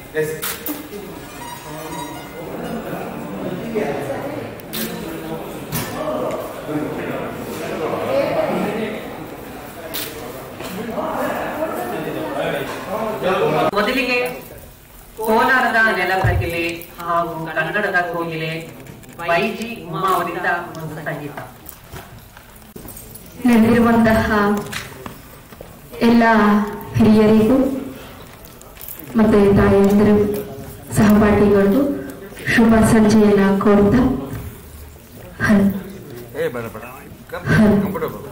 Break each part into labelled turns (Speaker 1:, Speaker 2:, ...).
Speaker 1: ಮೊದಲಿಗೆ ಕೋಲಾರದ ನೆಲಬರಗಿಲೆ ಹಾಗೂ ಕನ್ನಡದ ಕೋಗಿಲೆ ವೈಜಿ ಉಮಾ ಅವರಿಂದ ಒಂದು ಸಂಗೀತ
Speaker 2: ನೆರೆದಿರುವಂತಹ ಎಲ್ಲ ಹಿರಿಯರಿಗೂ ಮತ್ತೆ ತಾಯಂದಿರು ಸಹಪಾಠಿಗಳಿಗೂ ಶುಭ ಸಂಜೆಯನ್ನ ಕೋರ್ತಾ ಹಲ್ ಹಲ್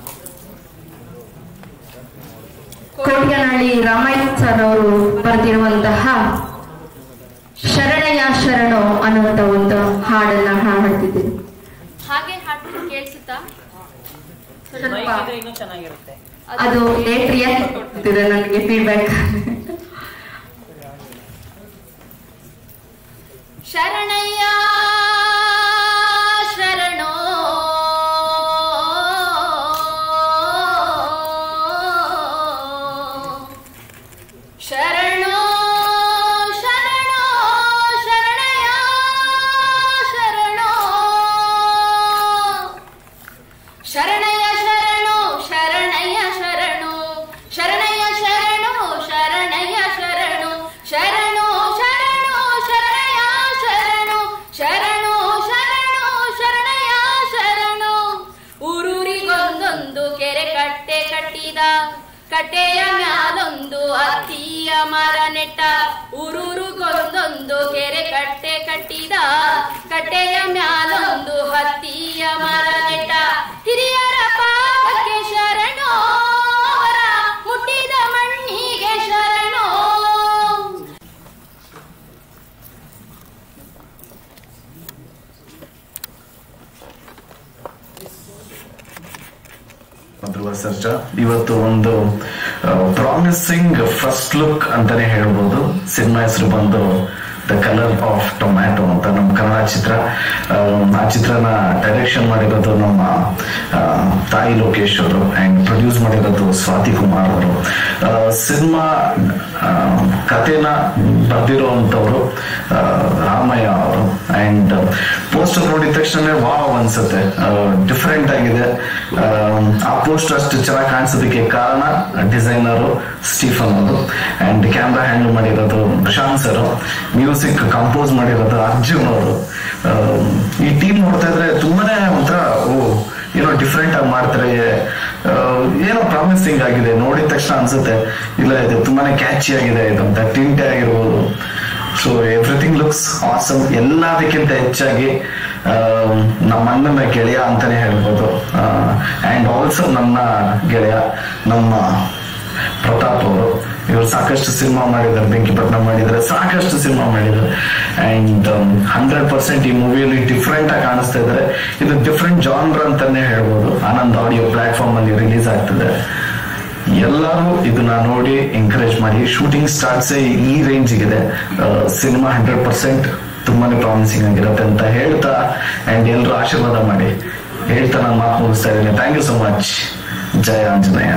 Speaker 2: ಕೋಟ್ಯನಹಳ್ಳಿ ರಾಮಾಯಣ ಸರ್ ಅವರು ಬರೆದಿರುವಂತಹ ಶರಣಯ್ಯ ಶರಣು ಅನ್ನುವಂತ ಒಂದು ಹಾಡನ್ನ ಹಾಡ್ತಿದ್ದೀನಿ
Speaker 3: ಹಾಗೆ ಹಾಡು ಕೇಳಿಸುತ್ತಾ
Speaker 1: ಮೈಕ್ ಇದ್ರೆ ಇನ್ನೂ ಚೆನ್ನಾಗಿರುತ್ತೆ
Speaker 2: ಅದು ಲೇಟ್ ರಿಯಾಕ್ಟ್ ಕೊಡ್ತಿದೆ ನನಗೆ ಫೀಡ್ಬ್ಯಾಕ್
Speaker 3: ಶರಣಯ್ಯ ಶರಣೋ ಶರಣೋ ಶರಣೋ ಶರಣಯ್ಯ ಶರಣೋ ಶರಣಯ್ಯ ಶರಣೋ ಶರಣಯ್ಯ ಶರಣೋ ಶರಣಯ್ಯ ಶರಣೋ ಶರಣಯ್ಯ ಶರಣೋ ಶರಣೋ ಶರಣೋ ಶರಣಯ್ಯ ಶರಣೋ ಶರಣೋ ಶರಣೋ ಶರಣಯ್ಯ ಶರಣೋ ಊರೂರಿಗೊಂದೊಂದು ಕೆರೆ ಕಟ್ಟೆ ಕಟ್ಟಿದ ಕಟ್ಟೆಯ ಮ್ಯಾಲೊಂದು ಅತ್ತಿಯ ಮರ ನೆಟ್ಟ ಊರೂರಿಗೊಂದೊಂದು ಕೆರೆ ಕಟ್ಟೆ ಕಟ್ಟಿದ ಕಟ್ಟೆಯ ಮ್ಯಾಲೊಂದು ಹತ್ತಿಯ ಮರ ನೆಟ್ಟ ಹಿರಿಯರ ಪಾಪಕ್ಕೆ ಶರಣೋ ಅವರ ಮುಟ್ಟಿದ ಮಣ್ಣಿಗೆ ಶರಣೋ
Speaker 4: ಧ್ರುವ ಸರ್ಜಾ ಇವತ್ತು ಒಂದು ಪ್ರಾಮಿಸಿಂಗ್ ಫಸ್ಟ್ ಲುಕ್ ಅಂತಾನೆ ಹೇಳ್ಬೋದು ಸಿನಿಮಾ ಹೆಸರು ಬಂದು ದ ಕಲರ್ ಆಫ್ ಟೊಮ್ಯಾಟೊ ಅಂತ ನಮ್ಮ ಕನ್ನಡ ಚಿತ್ರ ಆ, ಆ ಚಿತ್ರನ ಡೈರೆಕ್ಷನ್ ಮಾಡಿರೋದು ನಮ್ಮ ಆ, ತಾಯಿ ಲೋಕೇಶ್ ಅವರು ಅಂಡ್ ಪ್ರೊಡ್ಯೂಸ್ ಮಾಡಿರೋದು ಸ್ವಾತಿ ಕುಮಾರ್ ಅವರು ಸಿನಿಮಾ ಕಥೆನ ಬರೆದಿರುವಂತವರು ರಾಮಯ್ಯ ಅವರು ಅಂಡ್ ಪೋಸ್ಟರ್ ನೋಡಿದ ತಕ್ಷಣ ವಾವ್ ಅನ್ಸುತ್ತೆ ಡಿಫ್ರೆಂಟ್ ಆಗಿದೆ ಆ, ಆ ಪೋಸ್ಟರ್ ಅಷ್ಟು ಚೆನ್ನಾಗಿ ಕಾಣಿಸೋದಕ್ಕೆ ಕಾರಣ ಡಿಸೈನರು ಸ್ಟೀಫನ್ ಅವರು ಅಂಡ್ ಕ್ಯಾಮ್ರಾ ಹ್ಯಾಂಡಲ್ ಮಾಡಿರೋದು ಪ್ರಶಾಂತ್ ಸರ್ ಮ್ಯೂಸಿಕ್ ಕಂಪೋಸ್ ಮಾಡಿರೋದು ಅರ್ಜುನ್ ಅವರು ಆ, ಈ ಟೀಮ್ ನೋಡ್ತಾ ಇದ್ರೆ ತುಂಬಾನೇ ಒಂಥರ ಓ ಏನೋ ಡಿಫ್ರೆಂಟ್ ಆಗಿ ಮಾಡ್ತಾರೆ ಆ, ಏನೋ ಪ್ರಾಮಿಸಿಂಗ್ ಆಗಿದೆ ನೋಡಿದ ತಕ್ಷಣ ಅನ್ಸುತ್ತೆ ಇಲ್ಲ ಇದು ತುಂಬಾನೇ ಕ್ಯಾಚಿ ಆಗಿದೆ ಇದು ಅಂತ ಟಿಂಟೆ ಆಗಿರ್ಬೋದು ಸೊ ಎವ್ರಿಥಿಂಗ್ ಲುಕ್ಸ್ ಆಸಮ್ ಎಲ್ಲದಕ್ಕಿಂತ ಹೆಚ್ಚಾಗಿ ಆ, ನಮ್ಮ ಅಣ್ಣನ ಗೆಳೆಯ ಅಂತಾನೆ ಹೇಳ್ಬೋದು ಅಂಡ್ ಆಲ್ಸೋ ನನ್ನ ಗೆಳೆಯ ನಮ್ಮ ಪ್ರತಾಪ್ ಅವರು ಇವರು ಸಾಕಷ್ಟು ಸಿನಿಮಾ ಮಾಡಿದ್ದಾರೆ ಬೆಂಕಿಪಟ್ಟಣ ಮಾಡಿದ್ದಾರೆ ಸಾಕಷ್ಟು ಸಿನಿಮಾ ಮಾಡಿದ್ದಾರೆ ಅಂಡ್ ಹಂಡ್ರೆಡ್ ಪರ್ಸೆಂಟ್ ಈ ಮೂವಿಯಲ್ಲಿ ಡಿಫ್ರೆಂಟ್ ಆಗಿ ಕಾಣಿಸ್ತಾ ಇದ್ದಾರೆ ಇದು ಡಿಫ್ರೆಂಟ್ ಜಾನ್ರ್ ಅಂತಾನೆ ಹೇಳ್ಬೋದು ಆನಂದ್ ಆಡಿಯೋ ಪ್ಲಾಟ್ಫಾರ್ಮ್ ಅಲ್ಲಿ ರಿಲೀಸ್ ಆಗ್ತದೆ ಎಲ್ಲರೂ ಇದನ್ನ ನೋಡಿ ಎಂಕರೇಜ್ ಮಾಡಿ ಶೂಟಿಂಗ್ ಸ್ಟಾರ್ಟ್ಸ್ ಈ ರೇಂಜ್ ಇದೆ ಸಿನಿಮಾ ಹಂಡ್ರೆಡ್ ಪರ್ಸೆಂಟ್ ತುಂಬಾನೇ ಪ್ರಾಮಿಸಿಂಗ್ ಆಗಿರುತ್ತೆ ಅಂತ ಹೇಳ್ತಾ ಅಂಡ್ ಎಲ್ಲರೂ ಆಶೀರ್ವಾದ ಮಾಡಿ ಹೇಳ್ತಾ ನಾನು ಮಾತು ಮುಗಿಸ್ತಾ ಇದ್ದೀನಿ thank you so much Jaya Anjaneya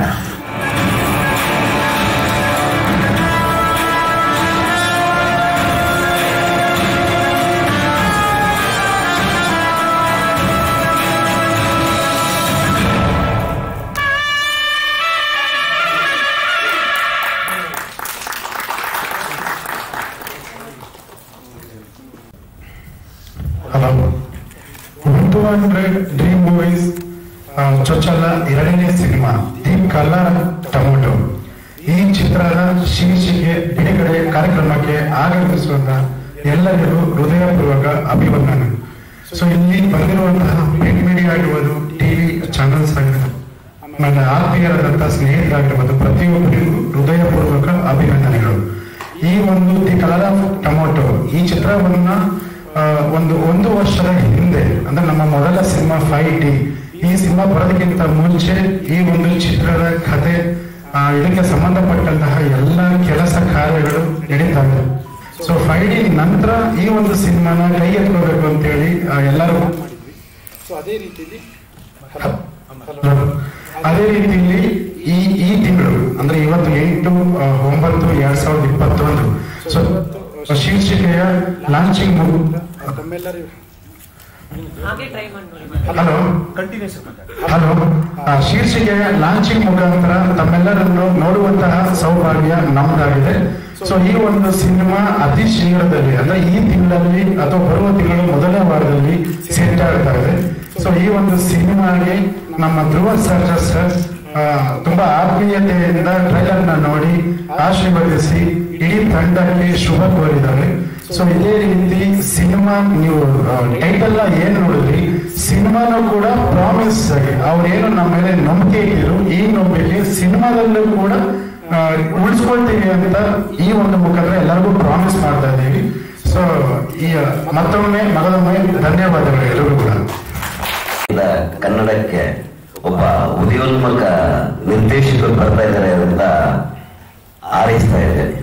Speaker 5: hello two hundred dream movies ಚೊಚ್ಚಲ ಎರಡನೇ ಸಿನಿಮಾ ದಿ ಕಲರ್ ಟೊಮೊಟೊ ಈ ಚಿತ್ರದ ಶೀರ್ಷಿಕೆ ಬಿಡುಗಡೆ ಕಾರ್ಯಕ್ರಮಕ್ಕೆ ಆಗಮಿಸುವಂತ ಎಲ್ಲರಿಗೂ ಹೃದಯಪೂರ್ವಕ ಅಭಿವಂದನೆ ಸೊ ಇಲ್ಲಿ ಬಂದಿರುವಂತಹ ಪ್ರಿಂಟ್ ಮೀಡಿಯಾ ಆಗಿರ್ಬೋದು ಟಿವಿ ಚಾನಲ್ಸ್ ಆಗಿರ್ಬೋದು ನನ್ನ ಆತ್ಮೀಯರಾದಂತಹ ಸ್ನೇಹಿತರಾಗಿರ್ಬೋದು ಪ್ರತಿಯೊಬ್ಬರಿಗೂ ಹೃದಯಪೂರ್ವಕ ಅಭಿನಂದನೆಗಳು ಈ ಒಂದು ದಿ ಕಲರ್ ಆಫ್ ಟೊಮೊಟೊ ಈ ಚಿತ್ರವನ್ನ ಆ, ಒಂದು ಒಂದು ವರ್ಷದ ಹಿಂದೆ ಅಂದ್ರೆ ನಮ್ಮ ಮೊದಲ ಸಿನಿಮಾ ಫೈ ಟಿ ಈ ಸಿನಿಮಾ ಬರೋದಕ್ಕಿಂತ ಮುಂಚೆ ಈ ಒಂದು ಚಿತ್ರದ ಕಥೆ ಆ, ಇದಕ್ಕೆ ಸಂಬಂಧಪಟ್ಟಂತಹ ಎಲ್ಲ ಕೆಲಸ ಕಾರ್ಯಗಳು ನಡೀತಾ ಇದೆ ಸೊ ಫೈ ಡಿ ನಂತರ ಈ ಒಂದು ಸಿನಿಮಾನ ಕೈ ಎತ್ಕೋಬೇಕು ಅಂತೇಳಿ ಆ, ಎಲ್ಲರೂ ಸೊ ಅದೇ ರೀತಿಯಲ್ಲಿ ಅದೇ ರೀತಿಯಲ್ಲಿ ಈ ಈ ತಿಂಗಳು ಅಂದ್ರೆ ಇವತ್ತು ಎಂಟು ಆ, ಒಂಬತ್ತು ಎರಡ್ ಸಾವಿರದ ಇಪ್ಪತ್ತೊಂದು ಸೊ ಶೀರ್ಷಿಕೆಯ ಲಾಂಚಿಂಗ್
Speaker 1: ಹಾಗೆ ಟ್ರೈ ಮಾಡಿ ನೋಡಿ
Speaker 5: ಹಲೋ ಹಲೋ ಆ, ಶೀರ್ಷಿಕೆಯ ಲಾಂಚಿಂಗ್ ಮುಖಾಂತರ ತಮ್ಮೆಲ್ಲರನ್ನು ನೋಡುವಂತಹ ಸೌಭಾಗ್ಯ ನಮ್ದಾಗಿದೆ ಸೊ ಈ ಒಂದು ಸಿನಿಮಾ ಅತಿ ಶೀಘ್ರದಲ್ಲಿ ಅಂದ್ರೆ ಈ ತಿಂಗಳಲ್ಲಿ ಅಥವಾ ಬರುವ ತಿಂಗಳ ಮೊದಲನೇ ವಾರದಲ್ಲಿ ಸೆಟ್ ಆಗ್ತಾ ಇದೆ ಸೊ ಈ ಒಂದು ಸಿನಿಮಾಗೆ ನಮ್ಮ ಧ್ರುವ ಸರ್ಜಾ ಸರ್ ಆ, ತುಂಬಾ ಆತ್ಮೀಯತೆಯಿಂದ ಟ್ರೈಲರ್ ನ ನೋಡಿ ಆಶೀರ್ವದಿಸಿ ಇಡೀ ತಂಡಕ್ಕೆ ಶುಭ ಕೋರಿದ್ದಾರೆ ಸೊ ಇದೇ ರೀತಿ ಸಿನಿಮಾ ನೀವು ಟೈಟಲ್ ಏನ್ ನೋಡಿದ್ರಿ ಸಿನಿಮಾನು ಕೂಡ ಪ್ರಾಮಿಸ್ ಆಗಿ ಅವ್ರೇನು ನಮ್ಮ ಮೇಲೆ ನಂಬಿಕೆ ಇಟ್ಟಿದ್ರು ಈ ನಂಬಿಕೆ ಸಿನಿಮಾದಲ್ಲೂ ಕೂಡ ಆ, ಉಳಿಸ್ಕೊಳ್ತೀವಿ ಅಂತ ಈ ಒಂದು ಮುಖಾಂತರ ಎಲ್ಲರಿಗೂ ಪ್ರಾಮಿಸ್ ಮಾಡ್ತಾ ಇದ್ದೀವಿ ಸೊ ಈ ಮತ್ತೊಮ್ಮೆ ಮಗದೊಮ್ಮೆ ಧನ್ಯವಾದಗಳು ಎಲ್ಲರಿಗೂ ಕೂಡ
Speaker 6: ಇಂದ ಕನ್ನಡಕ್ಕೆ ಒಬ್ಬ ಉದಯೋನ್ಮುಖ ನಿರ್ದೇಶಕರು ಬರ್ತಾ ಇದ್ದಾರೆ ಅಂತ ಹಾರೈಸ್ತಾ ಇದ್ದೇನೆ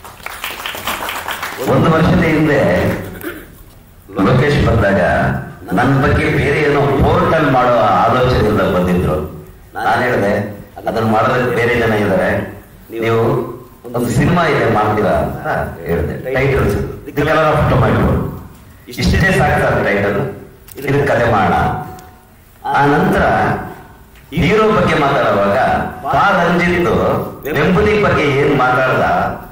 Speaker 6: ಒಂದು ವರ್ಷದ ಹಿಂದೆ ಲೋಕೇಶ್ ಬಂದಾಗ ನನ್ನ ಬಗ್ಗೆ ಬೇರೆ ಏನೋ ಪೋರ್ಟಲ್ ಮಾಡೋ ಆಲೋಚನೆಯಿಂದ ಬಂದಿದ್ರು ನಾನು ಹೇಳಿದೆ ಅದನ್ನ ಮಾಡೋದಕ್ಕೆ ಬೇರೆ ಜನ ಇದ್ದಾರೆ ನೀವು ಒಂದು ಸಿನಿಮಾ ಇದೆ ಮಾಡ್ತೀರಾ ಅಂತ ಹೇಳಿದೆ titles the colour of tomato ಇಷ್ಟೇ ಸಾಕು ಟೈಟಲ್ ಇದಕ್ಕೆ ಕತೆ ಮಾಡೋಣ ಆ ನಂತರ ಹೀರೋ ಬಗ್ಗೆ ಮಾತಾಡುವಾಗ ಪಾ ರಂಜಿತ್ ಬೆಂಬಲಿ ಬಗ್ಗೆ ಏನ್ ಮಾತಾಡ್ದ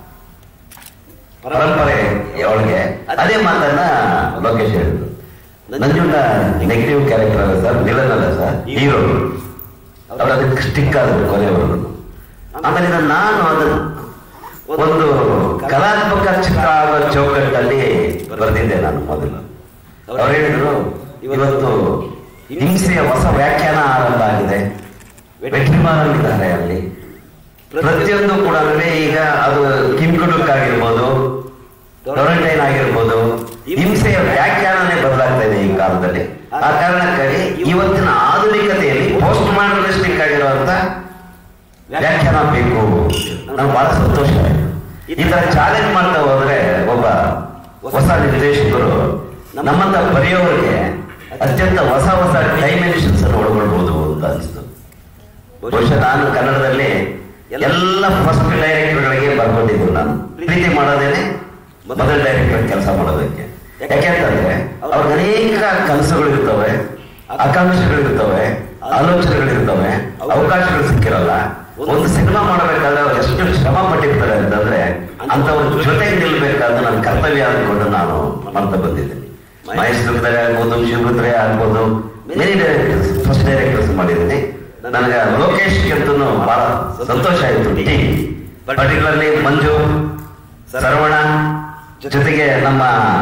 Speaker 6: ಪರಂಪರೆ ಅವಳಿಗೆ ಅದೇ ಮಾತನ್ನ ಲೋಕೇಶ್ ಹೇಳಿದ್ರು ನಂಜುಂಡ ನೆಗೆಟಿವ್ ಕ್ಯಾರೆಕ್ಟರ್ ಅಲ್ಲ ಸರ್ ವಿಲನ್ ಅಲ್ಲ ಸರ್ ಹೀರೋ ಅವ್ರು ಅದಕ್ಕೆ ಸ್ಟಿಕ್ ಆದ್ರು ಕೊನೆಯವರು ಆಮೇಲೆ ಇದನ್ನ ನಾನು ಅದನ್ನ ಒಂದು ಕಲಾತ್ಮಕ ಚಿತ್ರ ಆಗೋ ಚೌಕಟ್ಟಲ್ಲಿ ಬರೆದಿದ್ದೆ ನಾನು ಮೊದಲು ಅವ್ರು ಹೇಳಿದ್ರು ಇವತ್ತು ಹಿಂಸೆಯ ಹೊಸ ವ್ಯಾಖ್ಯಾನ ಆರಂಭ ಆಗಿದೆ ವೆಟ್ರಿಮಾರಲ್ಲಿದ್ದಾರೆ ಅಲ್ಲಿ ಪ್ರತಿಯೊಂದು ಕೂಡ ಈಗ ಅದು ಕಿಂಕುಡುಕ್ ಆಗಿರ್ಬೋದು ಟೊರೆಂಟೈನ್ ಆಗಿರ್ಬೋದು ಹಿಂಸೆಯ ವ್ಯಾಖ್ಯಾನನೇ ಬದಲಾಗ್ತಾ ಇದೆ ಈ ಕಾಲದಲ್ಲಿ ಆ ಕಾರಣಕ್ಕಾಗಿ ಇವತ್ತಿನ ಆಧುನಿಕತೆಯಲ್ಲಿ ಪೋಸ್ಟ್ ಮಾಡರ್ನಿಸ್ಟಿಕ್ ಆಗಿರುವಂತ ವ್ಯಾಖ್ಯಾನ ಬೇಕು ನನಗೆ ಬಹಳ ಸಂತೋಷ ಆಯ್ತು ಈ ತರ ಚಾಲೆಂಜ್ ಮಾಡ್ತಾ ಹೋದ್ರೆ ಒಬ್ಬ ಹೊಸ ನಿರ್ದೇಶಕರು ನಮ್ಮಂತ ಬರೆಯೋರಿಗೆ ಅತ್ಯಂತ ಹೊಸ ಹೊಸ ಡೈಮೆನ್ಷನ್ಸ್ ಅನ್ನು ಒಳಗೊಳ್ಬಹುದು ಅಂತ ಅನಿಸ್ತು ಬಹುಶಃ ನಾನು ಕನ್ನಡದಲ್ಲಿ ಎಲ್ಲ ಫಸ್ಟ್ ಡೈರೆಕ್ಟರ್ಗಳಿಗೆ ಬರ್ಕೊಂಡಿದ್ದು ನಾನು ಪ್ರೀತಿ ಮಾಡೋದೇನೆ ಮೊದಲ ಡೈರೆಕ್ಟರ್ ಕೆಲಸ ಮಾಡೋದಕ್ಕೆ ಯಾಕೆಂತಂದ್ರೆ ಅವ್ರಿಗೆ ಅನೇಕ ಕನಸುಗಳಿರ್ತವೆ ಆಕಾಂಕ್ಷೆಗಳಿರ್ತವೆ ಆಲೋಚನೆಗಳಿರ್ತವೆ ಅವಕಾಶಗಳು ಸಿಕ್ಕಿರಲ್ಲ ಒಂದು ಸಿನಿಮಾ ಮಾಡಬೇಕಾದ್ರೆ ಅವ್ರು ಎಷ್ಟು ಶ್ರಮ ಪಟ್ಟಿರ್ತಾರೆ ಅಂತಂದ್ರೆ ಅಂತವ್ರ ಜೊತೆಗೆ ನಿಲ್ಬೇಕಾದ್ರೆ ನನ್ನ ಕರ್ತವ್ಯ ಅಂದ್ಕೊಂಡು ನಾನು ಮಾಡ್ತಾ ಬಂದಿದ್ದೀನಿ ಮಹೇಶ್ ದುರ್ಗರೆ ಆಗ್ಬೋದು ಶಿವರುದ್ರೆ ಆಗ್ಬೋದು ಮೆನಿ ಡೈರೆಕ್ಟರ್ಸ್ ಫಸ್ಟ್ ಡೈರೆಕ್ಟರ್ಸ್ ಮಾಡಿದ್ದೀನಿ ನನಗೆ ಲೋಕೇಶ್ ಅಂತೂ ಬಹಳ ಸಂತೋಷ ಆಯಿತು ಟೀಮ್ ಪರ್ಟಿಕ್ಯುಲರ್ಲಿ ಮಂಜು ಸರ್ವಣ ಜೊತೆಗೆ ನಮ್ಮ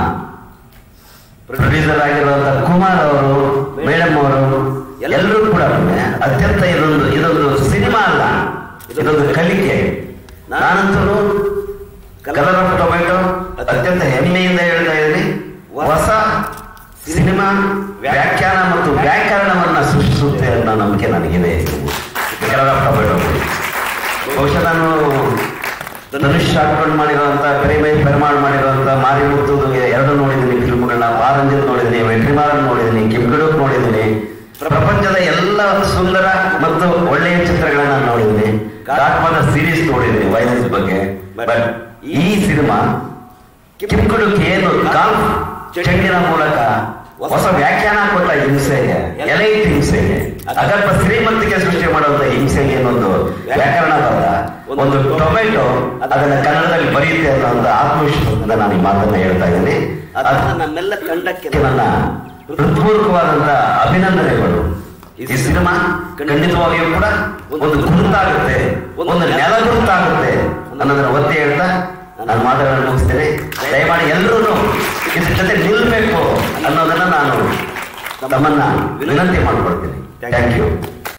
Speaker 6: ಪ್ರೊಡ್ಯೂಸರ್ ಆಗಿರುವಂತ ಕುಮಾರ್ ಅವರು ಮೇಡಮ್ ಅವರು ಎಲ್ಲರೂ ಕೂಡ ಅತ್ಯಂತ ಇದೊಂದು ಇದೊಂದು ಸಿನಿಮಾ ಅಲ್ಲ ಇದೊಂದು ಕಲಿಕೆ ನಾನಂತೂ ಕಲರ್ ಆಫ್ ಟೊಮೆಟೊ ಅತ್ಯಂತ ಹೆಮ್ಮೆಯಿಂದ ಹೇಳ್ತಾ ಇದ್ದೀನಿ ಹೊಸ ಸಿನಿಮಾ ವ್ಯಾಖ್ಯಾನ ಮತ್ತು ವ್ಯಾಕರಣವನ್ನ ಸೃಷ್ಟಿಸುತ್ತೆ ಅನ್ನೋ ನಂಬಿಕೆ ನನಗಿದೆ ಕಲರ್ ಆಫ್ ಟೊಮೆಟೊ ಬಹುಶಃ ನಾನು ಧನುಷ್ ಹಾಕೊಂಡು ಮಾಡಿರುವಂತ ಕರಿಮೈ ಪೆರ್ಮಾಳ್ ಮಾಡಿರುವಂತ ಮಾರಿಮುತ್ತು ಎರಡು ನೋಡಿದ್ದೀನಿ ಫಿಲ್ಮ್ಗಳನ್ನ ಪಾರಂಜಿತ್ ನೋಡಿದ್ದೀನಿ ವೆಟ್ರಿಮಾರನ್ ನೋಡಿದ್ದೀನಿ ಕಿಮ್ಕಡುಕ್ ನೋಡಿದ್ದೀನಿ ಪ್ರಪಂಚದ ಎಲ್ಲ ಸುಂದರ ಮತ್ತು ಒಳ್ಳೆಯ ಚಿತ್ರಗಳನ್ನ ನೋಡಿದ್ದೀನಿ ಗಾಟ್ಮದ ಸೀರೀಸ್ ನೋಡಿದ್ದೀನಿ ವೈಲೆನ್ಸ್ ಬಗ್ಗೆ ಬಟ್ ಈ ಸಿನಿಮಾ ಕಿಮ್ಕಡುಕ್ ಏನು ಕಾಲ್ ಚೆಂಡಿನ ಮೂಲಕ ಹೊಸ ವ್ಯಾಖ್ಯಾನ ಕೊಟ್ಟ ಹಿಂಸೆಗೆ ಎಲೈಟ್ ಹಿಂಸೆಗೆ ಅಗಲ್ಪ ಶ್ರೀಮಂತಿಗೆ ಸೃಷ್ಟಿ ಮಾಡುವಂತ ಹಿಂಸೆಗೆ ಏನೊಂದು ವ್ಯಾಕರಣ ಬರದ ಒಂದು ಟೊಮೆಟೊ ಅದನ್ನ ಕನ್ನಡದಲ್ಲಿ ಬರೆಯುತ್ತೆ ಅನ್ನೋ ಒಂದು ಆತ್ಮವಿಶ್ವಾಸದಿಂದ ನಾನು ಈ ಮಾತನ್ನ ಹೇಳ್ತಾ ಇದ್ದೀನಿ ಅದನ್ನ ನಮ್ಮೆಲ್ಲ ತಂಡಕ್ಕೆ ನನ್ನ ಹೃತ್ಪೂರ್ವಕವಾದಂತ ಅಭಿನಂದನೆಗಳು ಈ ಸಿನಿಮಾ ಖಂಡಿತವಾಗಿಯೂ ಕೂಡ ಒಂದು ಗುರುತಾಗುತ್ತೆ ಒಂದು ನೆಲ ಗುರುತಾಗುತ್ತೆ ಅನ್ನೋದನ್ನ ಒತ್ತಿ ಹೇಳ್ತಾ ನಾನು ಮಾತುಗಳನ್ನು ಮುಗಿಸ್ತೇನೆ ದಯಮಾಡಿ ಎಲ್ಲರೂ ಇದ್ರ ಜೊತೆ ನಿಲ್ಬೇಕು ಅನ್ನೋದನ್ನ ನಾನು ತಮ್ಮನ್ನ ವಿನಂತಿ ಮಾಡ್ಕೊಳ್ತೀನಿ ಥ್ಯಾಂಕ್ ಯು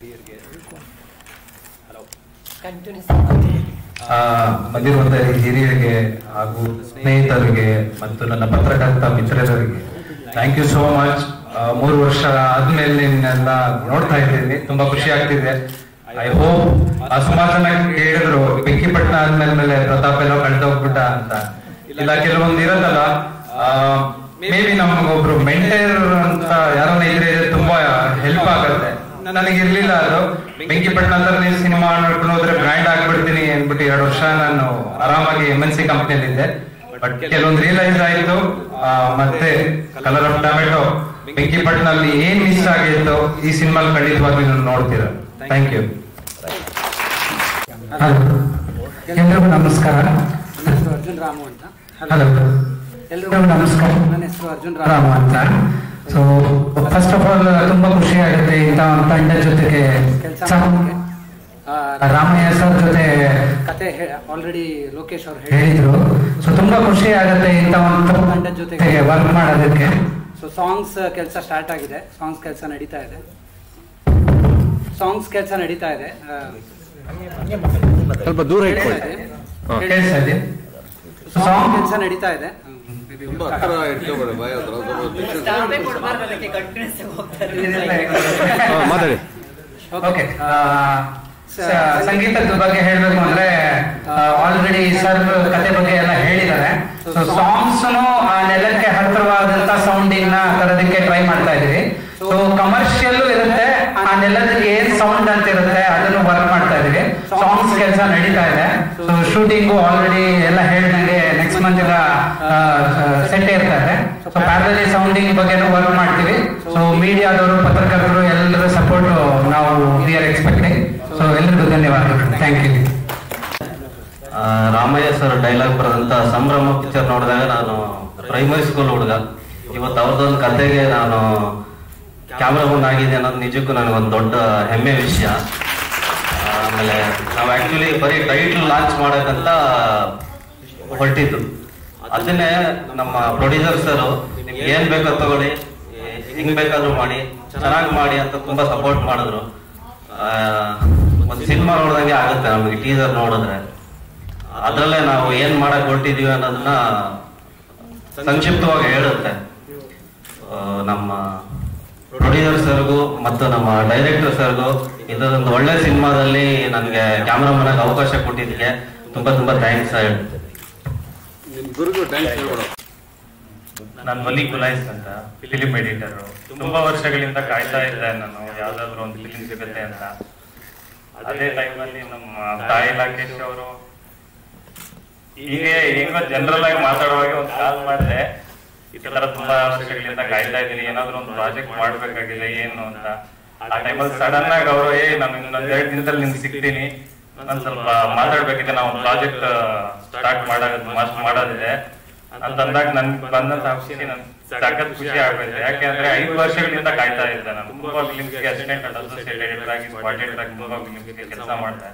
Speaker 7: ಆ, ಬಂದಿರುವಂತ ಹಿರಿಯರಿಗೆ ಹಾಗೂ ಸ್ನೇಹಿತರಿಗೆ ಮತ್ತು ನನ್ನ ಪತ್ರಕರ್ತ ಮಿತ್ರರಿಗೆ ಥ್ಯಾಂಕ್ ಯು ಸೋ ಮಚ್ ಮೂರು ವರ್ಷ ಆದ್ಮೇಲೆ ನಿನ್ನೆಲ್ಲ ನೋಡ್ತಾ ಇದ್ದೀನಿ ತುಂಬಾ ಖುಷಿ ಆಗ್ತಿದೆ ಐ ಹೋಪ್ ಸುಮಾರು ಜನ ಕೇಳಿದ್ರು ಬೆಂಕಿಪಟ್ಟಣ ಆದ್ಮೇಲೆ ಪ್ರತಾಪ್ ಎಲ್ಲ ಕಳ್ದೋಗ್ಬಿಟ್ಟ ಅಂತ ಇಲ್ಲ ಕೆಲವೊಂದು ಇರತ್ತಲ್ಲ ಮೇ ಬಿ ನಮ್ಗೊಬ್ರು ಮೆಂಟೇರ್ ಅಂತ ಯಾರನ್ನ ಇದ್ರೆ ತುಂಬಾ ಹೆಲ್ಪ್ ಆಗತ್ತೆ ನನಗೆ ಇರ್ಲಿಲ್ಲ ಅದು ಬೆಂಕಿಪಟ್ಟಣ ಅಂತ ನೀವು ಸಿನಿಮಾ ನೋಡ್ಕೊಂಡು ಹೋದ್ರೆ ಬ್ರ್ಯಾಂಡ್ ಆಗ್ಬಿಡ್ತೀನಿ ಅಂದ್ಬಿಟ್ಟು ಎರಡು ವರ್ಷ ನಾನು ಆರಾಮಾಗಿ ಎಂ ಎನ್ ಸಿ ಕಂಪ್ನಿಯಲ್ಲಿದ್ದೆ ಬಟ್ ಕೆಲವೊಂದು ರಿಯಲೈಸ್ ಆಯ್ತು ಆ, ಮತ್ತೆ ಕಲರ್ ಆಫ್ ಟೊಮೆಟೊ ಬೆಂಕಿ ಪಟ್ನಲ್ಲಿ ಏನ್ ಮಿಸ್ ಆಗಿತ್ತು ಈ ಸಿನಿಮಾಲ್ ಖಂಡಿತವಾಗ್ಲೂ ನೀವು ನೋಡ್ತೀರಾ ಥ್ಯಾಂಕ್ ಯು
Speaker 8: ಹಲೋ ಎಲ್ರಿಗೂ ನಮಸ್ಕಾರ
Speaker 9: ನನ್ನ ಹೆಸರು ಅರ್ಜುನ್ ರಾಮು ಅಂತ
Speaker 8: ಹಲೋ
Speaker 9: ಎಲ್ರಿಗೂ
Speaker 8: ಎಲ್ರಿಗೂ ನಮಸ್ಕಾರ
Speaker 9: ನನ್ನ ಹೆಸರು ಅರ್ಜುನ್ ರಾಮು
Speaker 8: ರಾಮು ಅಂತ ಸೊ ಫಸ್ಟ್ ಆಫ್ ಆಲ್ ತುಂಬಾ ಖುಷಿ ಆಗುತ್ತೆ ಇಂಥ ಒಂದು ತಂಡ ಜೊತೆಗೆ
Speaker 9: ಕೆಲಸ
Speaker 8: ಸಹ
Speaker 9: ಮಾಡೋಕ್ಕೆ ಆ,
Speaker 8: ರಾಮಯ್ಯ ಸರ್ ಜೊತೆ
Speaker 9: ಕತೆ ಆಲ್ರೆಡಿ ಲೋಕೇಶ್ ಅವರು
Speaker 8: ಹೇಳಿದ್ರು ಸೊ ತುಂಬಾ ಖುಷಿ ಆಗುತ್ತೆ ಇಂಥ ಒಂದು
Speaker 9: ತಂಡದ ಜೊತೆಗೆ
Speaker 8: ವರ್ಕ್ ಮಾಡೋದಕ್ಕೆ
Speaker 9: ಸೊ ಸಾಂಗ್ಸ್ ಕೆಲಸ ಸ್ಟಾರ್ಟ್ ಆಗಿದೆ ಸಾಂಗ್ಸ್ ಕೆಲಸ ನಡೀತಾ ಇದೆ ಸಾಂಗ್ಸ್ ಕೆಲಸ ನಡೀತಾ ಇದೆ ಆ,
Speaker 10: ಸ್ವಲ್ಪ ದೂರ ಇಟ್ಕೊಳ್ಳಿ
Speaker 8: ಕೇಳಿಸ್ತಾ ಇದೆ
Speaker 9: ಸಾಂಗ್ ಕೆಲಸ ನಡೀತಾ ಇದೆ
Speaker 10: ತುಂಬಾ ಹತ್ರ ಇಟ್ಕೊಬೇಡ ಭಯ ಹತ್ರ ಸ್ವಲ್ಪ
Speaker 1: ಸ್ಟಾಪೇ ಕೊಡ್ಬಾರ್ದು ಅದಕ್ಕೆ ಕಂಟಿನ್ಯೂಸ್ ಹೋಗ್ತಾರೆ
Speaker 10: ಹಾ, ಮಾತಾಡಿ
Speaker 8: ಓಕೆ ಸಂಗೀತದ ಬಗ್ಗೆ ಹೇಳ್ಬೇಕು ಅಂದ್ರೆ ಆಲ್ರೆಡಿ ಸರ್ ಕತೆ ಬಗ್ಗೆ ಎಲ್ಲ ಹೇಳಿದ್ದಾರೆ ಸೊ ಸಾಂಗ್ಸ್ ಆ ನೆಲಕ್ಕೆ ಹತ್ತಿರವಾದಂತ ಸೌಂಡಿಂಗ್ ನ ತರೋದಕ್ಕೆ ಟ್ರೈ ಮಾಡ್ತಾ ಇದೀವಿ ಸೊ ಕಮರ್ಷಿಯಲ್ ಇರುತ್ತೆ ಆ ನೆಲದಲ್ಲಿ ಏನ್ ಸೌಂಡ್ ಅಂತ ಇರುತ್ತೆ ಅದನ್ನು ವರ್ಕ್ ಮಾಡ್ತಾ ಇದೀವಿ ಸಾಂಗ್ಸ್ ಕೆಲಸ ನಡೀತಾ ಇದೆ ಸೊ ಶೂಟಿಂಗು ಆಲ್ರೆಡಿ ಎಲ್ಲ ಹೇಳಿದಂಗೆ ನೆಕ್ಸ್ಟ್ ಮಂತ್ ಎಲ್ಲ ಸೆಟ್ ಇರ್ತಾ ಇದೆ ಸೊ ಪ್ಯಾರಲಿ ಸೌಂಡಿಂಗ್ ಬಗ್ಗೆನೂ ವರ್ಕ್ ಮಾಡ್ತೀವಿ ಸೊ ಮೀಡಿಯಾದವರು ಪತ್ರಕರ್ತರು ಎಲ್ಲರ ಸಪೋರ್ಟ್ ನಾವು ವಿ ಆರ್ ಎಕ್ಸ್ಪೆಕ್ಟಿಂಗ್ ಸೊ ಎಲ್ಲರಿಗೂ ಧನ್ಯವಾದಗಳು ಥ್ಯಾಂಕ್ ಯು
Speaker 6: ಆ, ರಾಮಯ್ಯ ಸರ್ ಡೈಲಾಗ್ ಬರೆದಂತ ಸಂಭ್ರಮ ಪಿಕ್ಚರ್ ನೋಡಿದಾಗ ನಾನು ಪ್ರೈಮರಿ ಸ್ಕೂಲ್ ಹುಡುಗ ಇವತ್ತು ಅವ್ರದ್ದೊಂದು ಕತೆಗೆ ನಾನು ಕ್ಯಾಮ್ರಾಮನ್ ಆಗಿದೆ ಅನ್ನೋದು ನಿಜಕ್ಕೂ ನನಗೊಂದು ದೊಡ್ಡ ಹೆಮ್ಮೆ ವಿಷಯ ಆಮೇಲೆ ನಾವು ಆಕ್ಚುಲಿ ಬರೀ ಟೈಟ್ಲ್ ಲಾಂಚ್ ಮಾಡಕ್ಕಂತ ಹೊರಟಿದ್ದು ಅದನ್ನೇ ನಮ್ಮ ಪ್ರೊಡ್ಯೂಸರ್ ಸರ್ ನಿಮ್ಗೆ ಏನ್ ಬೇಕೋ ತಗೊಳ್ಳಿ ಹಿಂಗ್ ಬೇಕಾದ್ರೂ ಮಾಡಿ ಚೆನ್ನಾಗಿ ಮಾಡಿ ಅಂತ ತುಂಬಾ ಸಪೋರ್ಟ್ ಮಾಡಿದ್ರು ಆ, ಒಂದ್ ಸಿನಿಮಾ ನೋಡ್ದಂಗೆ ಆಗುತ್ತೆ ನಮಗೆ ಟೀಸರ್ ನೋಡಿದ್ರೆ ಅದ್ರಲ್ಲೇ ನಾವು ಏನ್ ಮಾಡಕ್ ಹೊರಟಿದೀವಿ ಅನ್ನೋದನ್ನ ಸಂಕ್ಷಿಪ್ತವಾಗಿ ಹೇಳುತ್ತೆ ಆ, ನಮ್ಮ ಪ್ರೊಡ್ಯೂಸರ್ ಸರ್ಗೂ ಮತ್ತು ನಮ್ಮ ಡೈರೆಕ್ಟರ್ ಸರ್ಗೂ ಇದೊಂದು ಒಳ್ಳೆ ಸಿನಿಮಾದಲ್ಲಿ ನನಗೆ ಕ್ಯಾಮ್ರಾಮನ್ ಆಗಿ ಅವಕಾಶ ಕೊಟ್ಟಿದ್ದಕ್ಕೆ ತುಂಬಾ ತುಂಬಾ ಥ್ಯಾಂಕ್ಸ್ ಹೇಳ್ತೇನೆ
Speaker 10: ನಿಮ್ ಗುರುಗೂ ಟ್ಯಾಂಕ್ಸ್ ಹೇಳ್ಬೇಡ
Speaker 7: ನಾನು ವಲಿ ಕುಲೈಸ್ ಅಂತ ಫಿಲಿಂ ಎಡಿಟರ್ ತುಂಬಾ ವರ್ಷಗಳಿಂದ ಕಾಯ್ತಾ ಇದ್ದೆ ನಾನು ಯಾವ್ದಾದ್ರು ಒಂದು ಫಿಲಿಂ ಸಿಗುತ್ತೆ ಅಂತ ಅದೇ ಟೈಮಲ್ಲಿ ನಮ್ಮ ತಾಯಿ ರಾಕೇಶ್ ಅವರು ಹೀಗೆ ಹೆಂಗೋ ಜನರಲ್ ಆಗಿ ಮಾತಾಡುವಾಗ ಒಂದು ಕಾಲ್ ಮಾಡಿದೆ ಈ ತರ ತುಂಬಾ ವರ್ಷಗಳಿಂದ ಕಾಯ್ತಾ ಇದ್ದೀನಿ ಏನಾದ್ರು ಒಂದು ಪ್ರಾಜೆಕ್ಟ್ ಮಾಡ್ಬೇಕಾಗಿದೆ ಏನು ಅಂತ ಆ ಟೈಮಲ್ಲಿ ಸಡನ್ ಆಗಿ ಅವರು ಏ ನಾನು ಇನ್ನೊಂದ್ ಎರಡು ದಿನದಲ್ಲಿ ನಿಮ್ಗೆ ಸಿಗ್ತೀನಿ ನಾನು ಸ್ವಲ್ಪ ಮಾತಾಡ್ಬೇಕಿದೆ ನಾವು ಒಂದು ಪ್ರಾಜೆಕ್ಟ್ ಸ್ಟಾರ್ಟ್ ಮಾಡೋದು ಮಾಡೋದಿದೆ ಅಂತ ಅಂದಾಗ ನನ್ಗೆ ಬಂದಂತ ಖುಷಿ ನನ್ ಸಖತ್ ಖುಷಿ ಆಗುತ್ತೆ ಯಾಕೆಂದ್ರೆ ಐದು ವರ್ಷಗಳಿಂದ ಕಾಯ್ತಾ ಇದ್ದೆ ನಾನು ತುಂಬಾ ಫಿಲಿಮ್ಸ್ಗೆ ಅಸಿಸ್ಟೆಂಟ್ ಅಸೋಸಿಯೇಟ್ ಎಡಿಟರ್ ಆಗಿ ಸ್ಪಾಟ್ ಎಡಿಟರ್ ಆಗಿ ತುಂಬಾ ಫಿಲಿಮ್ಸ್ಗೆ ಕೆಲಸ ಮಾಡ್ದೆ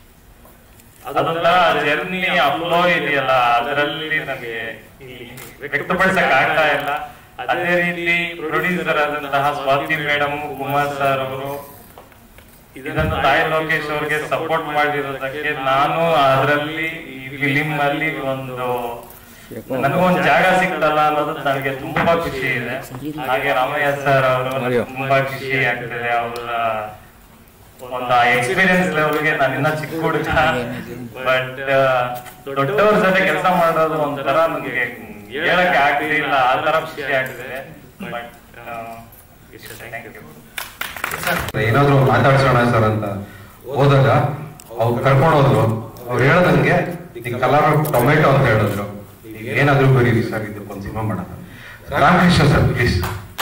Speaker 7: ಅದೊಂಥರ ಜರ್ನಿ ಅಪ್ಲೋ ಇದೆಯಲ್ಲ ಅದರಲ್ಲಿ ನನಗೆ ವ್ಯಕ್ತಪಡಿಸಕ್ ಆಗ್ತಾ ಇಲ್ಲ ಅದೇ ರೀತಿ ಪ್ರೊಡ್ಯೂಸರ್ ಆದಂತಹ ಸ್ವಾತಿ ಮೇಡಮ್ ಕುಮಾರ್ ಸರ್ ಅವರು ಇದನ್ನು ತಾಯಿ ಲೋಕೇಶ್ ಅವ್ರಿಗೆ ಸಪೋರ್ಟ್ ಮಾಡಿರೋದಕ್ಕೆ ನಾನು ಅದರಲ್ಲಿ ಈ ಫಿಲಿಂ ಅಲ್ಲಿ ಒಂದು ನನಗೊಂದು ಜಾಗ ಸಿಕ್ತಲ್ಲ ಅನ್ನೋದು ನನಗೆ ತುಂಬಾ ಖುಷಿ ಇದೆ ಹಾಗೆ ರಾಮಯ್ಯ ಸರ್ ಅವರು ತುಂಬಾ ಖುಷಿ ಆಗ್ತಿದೆ ಅವರ ಒಂದು ಎಕ್ಸ್ಪೀರಿಯನ್ಸ್ ಲೆವೆಲ್ಗೆ ನಾನು ಇನ್ನ ಚಿಕ್ಕ ಹುಡುಗ ಬಟ್ ದೊಡ್ಡವ್ರ ಜೊತೆ ಕೆಲಸ ಮಾಡೋದು ಒಂಥರ ನನಗೆ ಹೇಳಕ್ಕೆ ಆಗ್ಲಿಲ್ಲ ಆ ತರ ಖುಷಿ ಆಗ್ತಿದೆ ಬಟ್ ಥ್ಯಾಂಕ್ ಯು
Speaker 11: ಏನಾದ್ರು ಮಾತಾಡ್ಸೋಣ ಸರ್ ಅಂತ ಹೋದಾಗ ಅವ್ರು ಕರ್ಕೊಂಡು ಹೋದ್ರು ಅವ್ರು ಹೇಳ್ದಂಗೆ ದಿ ಕಲರ್ ಆಫ್ ಟೊಮೆಟೊ ಅಂತ ಹೇಳಿದ್ರು ಈಗ ಏನಾದ್ರೂ ಬರೀರಿ ಸರ್ ಇದಕ್ಕೊಂದು ಸಿನಿಮಾ ಮಾಡೋಣ ರಾಮಕೃಷ್ಣ ಸರ್ ಪ್ಲೀಸ್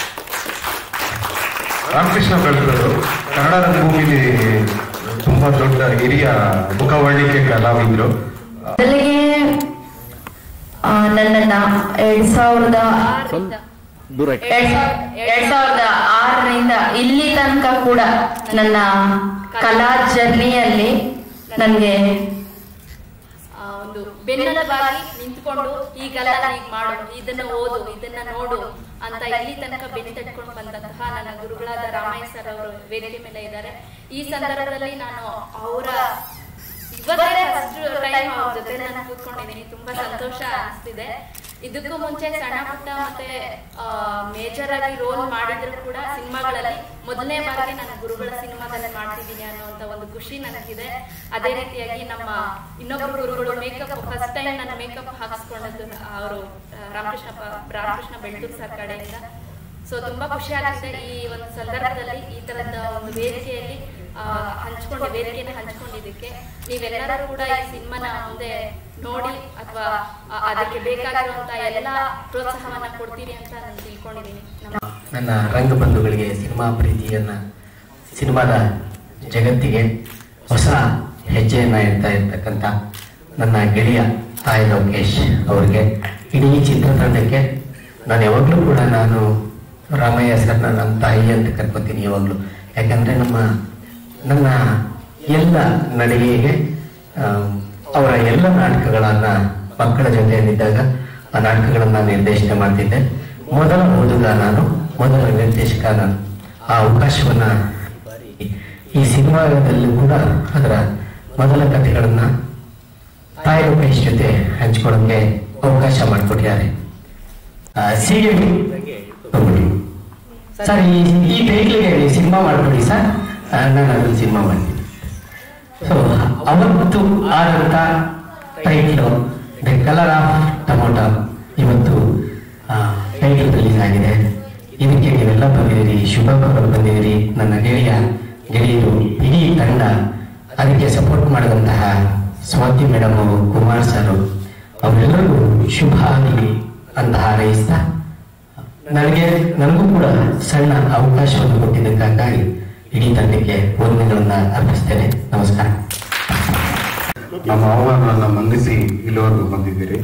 Speaker 11: ರಾಮಕೃಷ್ಣ ಬೆಳೆದ್ರು ಕನ್ನಡ ರಂಗಭೂಮಿಲಿ ತುಂಬಾ ದೊಡ್ಡ ಹಿರಿಯ ಮುಖವರ್ಣಿಕೆ ಕಲಾವಿದ್ರು
Speaker 2: ಮೊದಲಿಗೆ ಆ, ನನ್ನನ್ನ ಎರಡ್ ಸಾವಿರದ
Speaker 10: ದೂರ
Speaker 2: ಎರಡ್ ಸಾವ್- ಎರಡ್ ಸಾವಿರದ ಆರರಿಂದ ಇಲ್ಲಿ ತನಕ ಕೂಡ ನನ್ನ ಕಲಾ ಜರ್ನಿಯಲ್ಲಿ ನನಗೆ
Speaker 3: ಆ, ಒಂದು ಬೆನ್ನೆಲುಬಾಗಿ ನಿಂತ್ಕೊಂಡು ಈಗೆಲ್ಲ ಈಗ ಮಾಡು ಇದನ್ನ ಓದು ಇದನ್ನ ನೋಡು ಅಂತ ಇಲ್ಲಿ ತನಕ ಬೆನ್ನು ತಟ್ಕೊಂಡು ಬಂದಂತಹ ನನ್ನ ಗುರುಗಳಾದ ರಾಮಯ್ಯ ಸರ್ ಅವರು ವೇದಿಕೆ ಮೇಲೆ ಇದ್ದಾರೆ ಈ ಸಂದರ್ಭದಲ್ಲಿ ನಾನು ಅವರ ಇವತ್ತೇ ಫಸ್ಟ್ ಟೈಮ್ ಅವ್ರ ಜೊತೆ ನಾನು ಕೂತ್ಕೊಂಡಿದ್ದೀನಿ ತುಂಬಾ ಸಂತೋಷ ಅನಿಸ್ತಿದೆ ಇದಕ್ಕೂ ಮುಂಚೆ ಸಣ್ಣ ಪುಟ್ಟ ಮತ್ತೆ ಮೇಜರ್ ಆಗಿ ರೋಲ್ ಮಾಡಿದ್ರು ಕೂಡ ಸಿನಿಮಾಗಳಲ್ಲಿ ಮೊದಲನೇ ಬಾರಿಗೆ ನಾನು ಗುರುಗಳ ಸಿನಿಮಾದಲ್ಲಿ ಮಾಡ್ತಿದ್ದೀನಿ ಅನ್ನುವಂತ ಒಂದು ಖುಷಿ ನನಗಿದೆ ಅದೇ ರೀತಿಯಾಗಿ ನಮ್ಮ ಇನ್ನೊಬ್ಬರು ಗುರುಗಳು ಮೇಕಪ್ ಫಸ್ಟ್ ಟೈಮ್ ನಾನು ಮೇಕಪ್ ಹಾಕಿಸ್ಕೊಂಡದ್ದು ಅವರು ರಾಮಕೃಷ್ಣ ಪ- ರಾಮಕೃಷ್ಣ ಬೆಳ್ತೂರ್ ಸರ್ ಕಡೆಯಿಂದ ಸೊ ತುಂಬಾ ಖುಷಿ ಆಗ್ತಿದೆ ಈ ಒಂದು ಸಂದರ್ಭದಲ್ಲಿ ಈ ತರದ ಒಂದು ವೇದಿಕೆಯಲ್ಲಿ ಆ, ಹಂಚ್ಕೊಂಡು ವೇದಿಕೆನ ಹಂಚ್ಕೊಂಡಿದ್ದಕ್ಕೆ ನೀವೆಲ್ಲರೂ ಕೂಡ ಈ ಸಿನಿಮಾನ ಮುಂದೆ ನೋಡಿ ಅಥವಾ ಅದಕ್ಕೆ ಬೇಕಾಗಿರುವಂತ ಎಲ್ಲ ಪ್ರೋತ್ಸಾಹವನ್ನ ಕೊಡ್ತೀರಿ ಅಂತ ನಾನು ತಿಳ್ಕೊಂಡಿದ್ದೀನಿ ನಮ್ಮ
Speaker 12: ನನ್ನ ರಂಗಬಂಧುಗಳಿಗೆ ಸಿನಿಮಾ ಪ್ರೀತಿಯನ್ನ ಸಿನಿಮಾದ ಜಗತ್ತಿಗೆ ಹೊಸ ಹೆಜ್ಜೆಯನ್ನ ಇಡ್ತಾ ಇರ್ತಕ್ಕಂಥ ನನ್ನ ಗೆಳೆಯ ತಾಯಿ ಲೋಕೇಶ್ ಅವರಿಗೆ ಇಡೀ ಚಿತ್ರತಂಡಕ್ಕೆ ನಾನು ಯಾವಾಗಲೂ ಕೂಡ ನಾನು ರಾಮಯ್ಯ ಸರ್ನ ನನ್ನ ತಾಯಿ ಅಂತ ಕರ್ಕೋತೀನಿ ಯಾವಾಗಲೂ ಯಾಕಂದ್ರೆ ನಮ್ಮ ನನ್ನ ಎಲ್ಲ ನಡಿಗೆಗೆ ಆ, ಅವರ ಎಲ್ಲ ನಾಟಕಗಳನ್ನ ಮಕ್ಕಳ ಜೊತೆಯಲ್ಲಿದ್ದಾಗ ಆ ನಾಟಕಗಳನ್ನ ನಿರ್ದೇಶನ ಮಾಡ್ತಿದ್ದೆ ಮೊದಲ ಓದುಗ ನಾನು ಮೊದಲ ನಿರ್ದೇಶಕ ನಾನು ಆ ಅವಕಾಶವನ್ನ ಈ ಸಿನಿಮಾದಲ್ಲಿ ಕೂಡ ಅದರ ಮೊದಲ ಕಥೆಗಳನ್ನ ತಾಯಿ ಲೋಕೇಶ್ ಜೊತೆ ಹಂಚ್ಕೊಳ್ಳೋಕೆ ಅವಕಾಶ ಮಾಡಿಕೊಟ್ಟಿದ್ದಾರೆ ಸಿ ಸರ್ ಈ ಈ ಟೈಟ್ಲಿಗೆ ಸಿನಿಮಾ ಮಾಡ್ಕೊಡಿ ಸರ್ ಆ, ನಾನು ಅದನ್ನು ಸಿನಿಮಾ ಮಾಡ್ತೀನಿ ಸೊ ಅವತ್ತು ಆದಂತ title the colour of tomato ಇವತ್ತು ಟೈಟ್ಲ್ ರಿಲೀಸ್ ಆಗಿದೆ ಇದಕ್ಕೆ ನೀವೆಲ್ಲ ಬಂದಿದ್ದೀರಿ ಶುಭ ಕೋರಲು ಬಂದಿದ್ದೀರಿ ನನ್ನ ಗೆಳೆಯ ಗೆಳೆಯರು ಇಡೀ ತಂಡ ಅದಕ್ಕೆ ಸಪೋರ್ಟ್ ಮಾಡಿದಂತಹ ಸ್ವಾತಿ ಮೇಡಮ್ ಕುಮಾರ್ ಸರ್ ಅವರೆಲ್ಲರಿಗೂ ಶುಭ ಆಗಲಿ ಅಂತ ಹಾರೈಸ್ತಾ ನನಗೆ ನನಗೂ ಕೂಡ ಸಣ್ಣ ಅವಕಾಶವನ್ನು ಕೊಟ್ಟಿದ್ದಕ್ಕಾಗಿ ಇಡೀ ತಂಡಕ್ಕೆ ವಂದನೆಗಳನ್ನ ಅರ್ಪಿಸ್ತೇನೆ ನಮಸ್ಕಾರ
Speaker 11: ನಮ್ಮ ಆಹ್ವಾನವನ್ನ ಮಂದಿಸಿ ಇಲ್ಲಿವರೆಗೂ ಬಂದಿದ್ದೀರಿ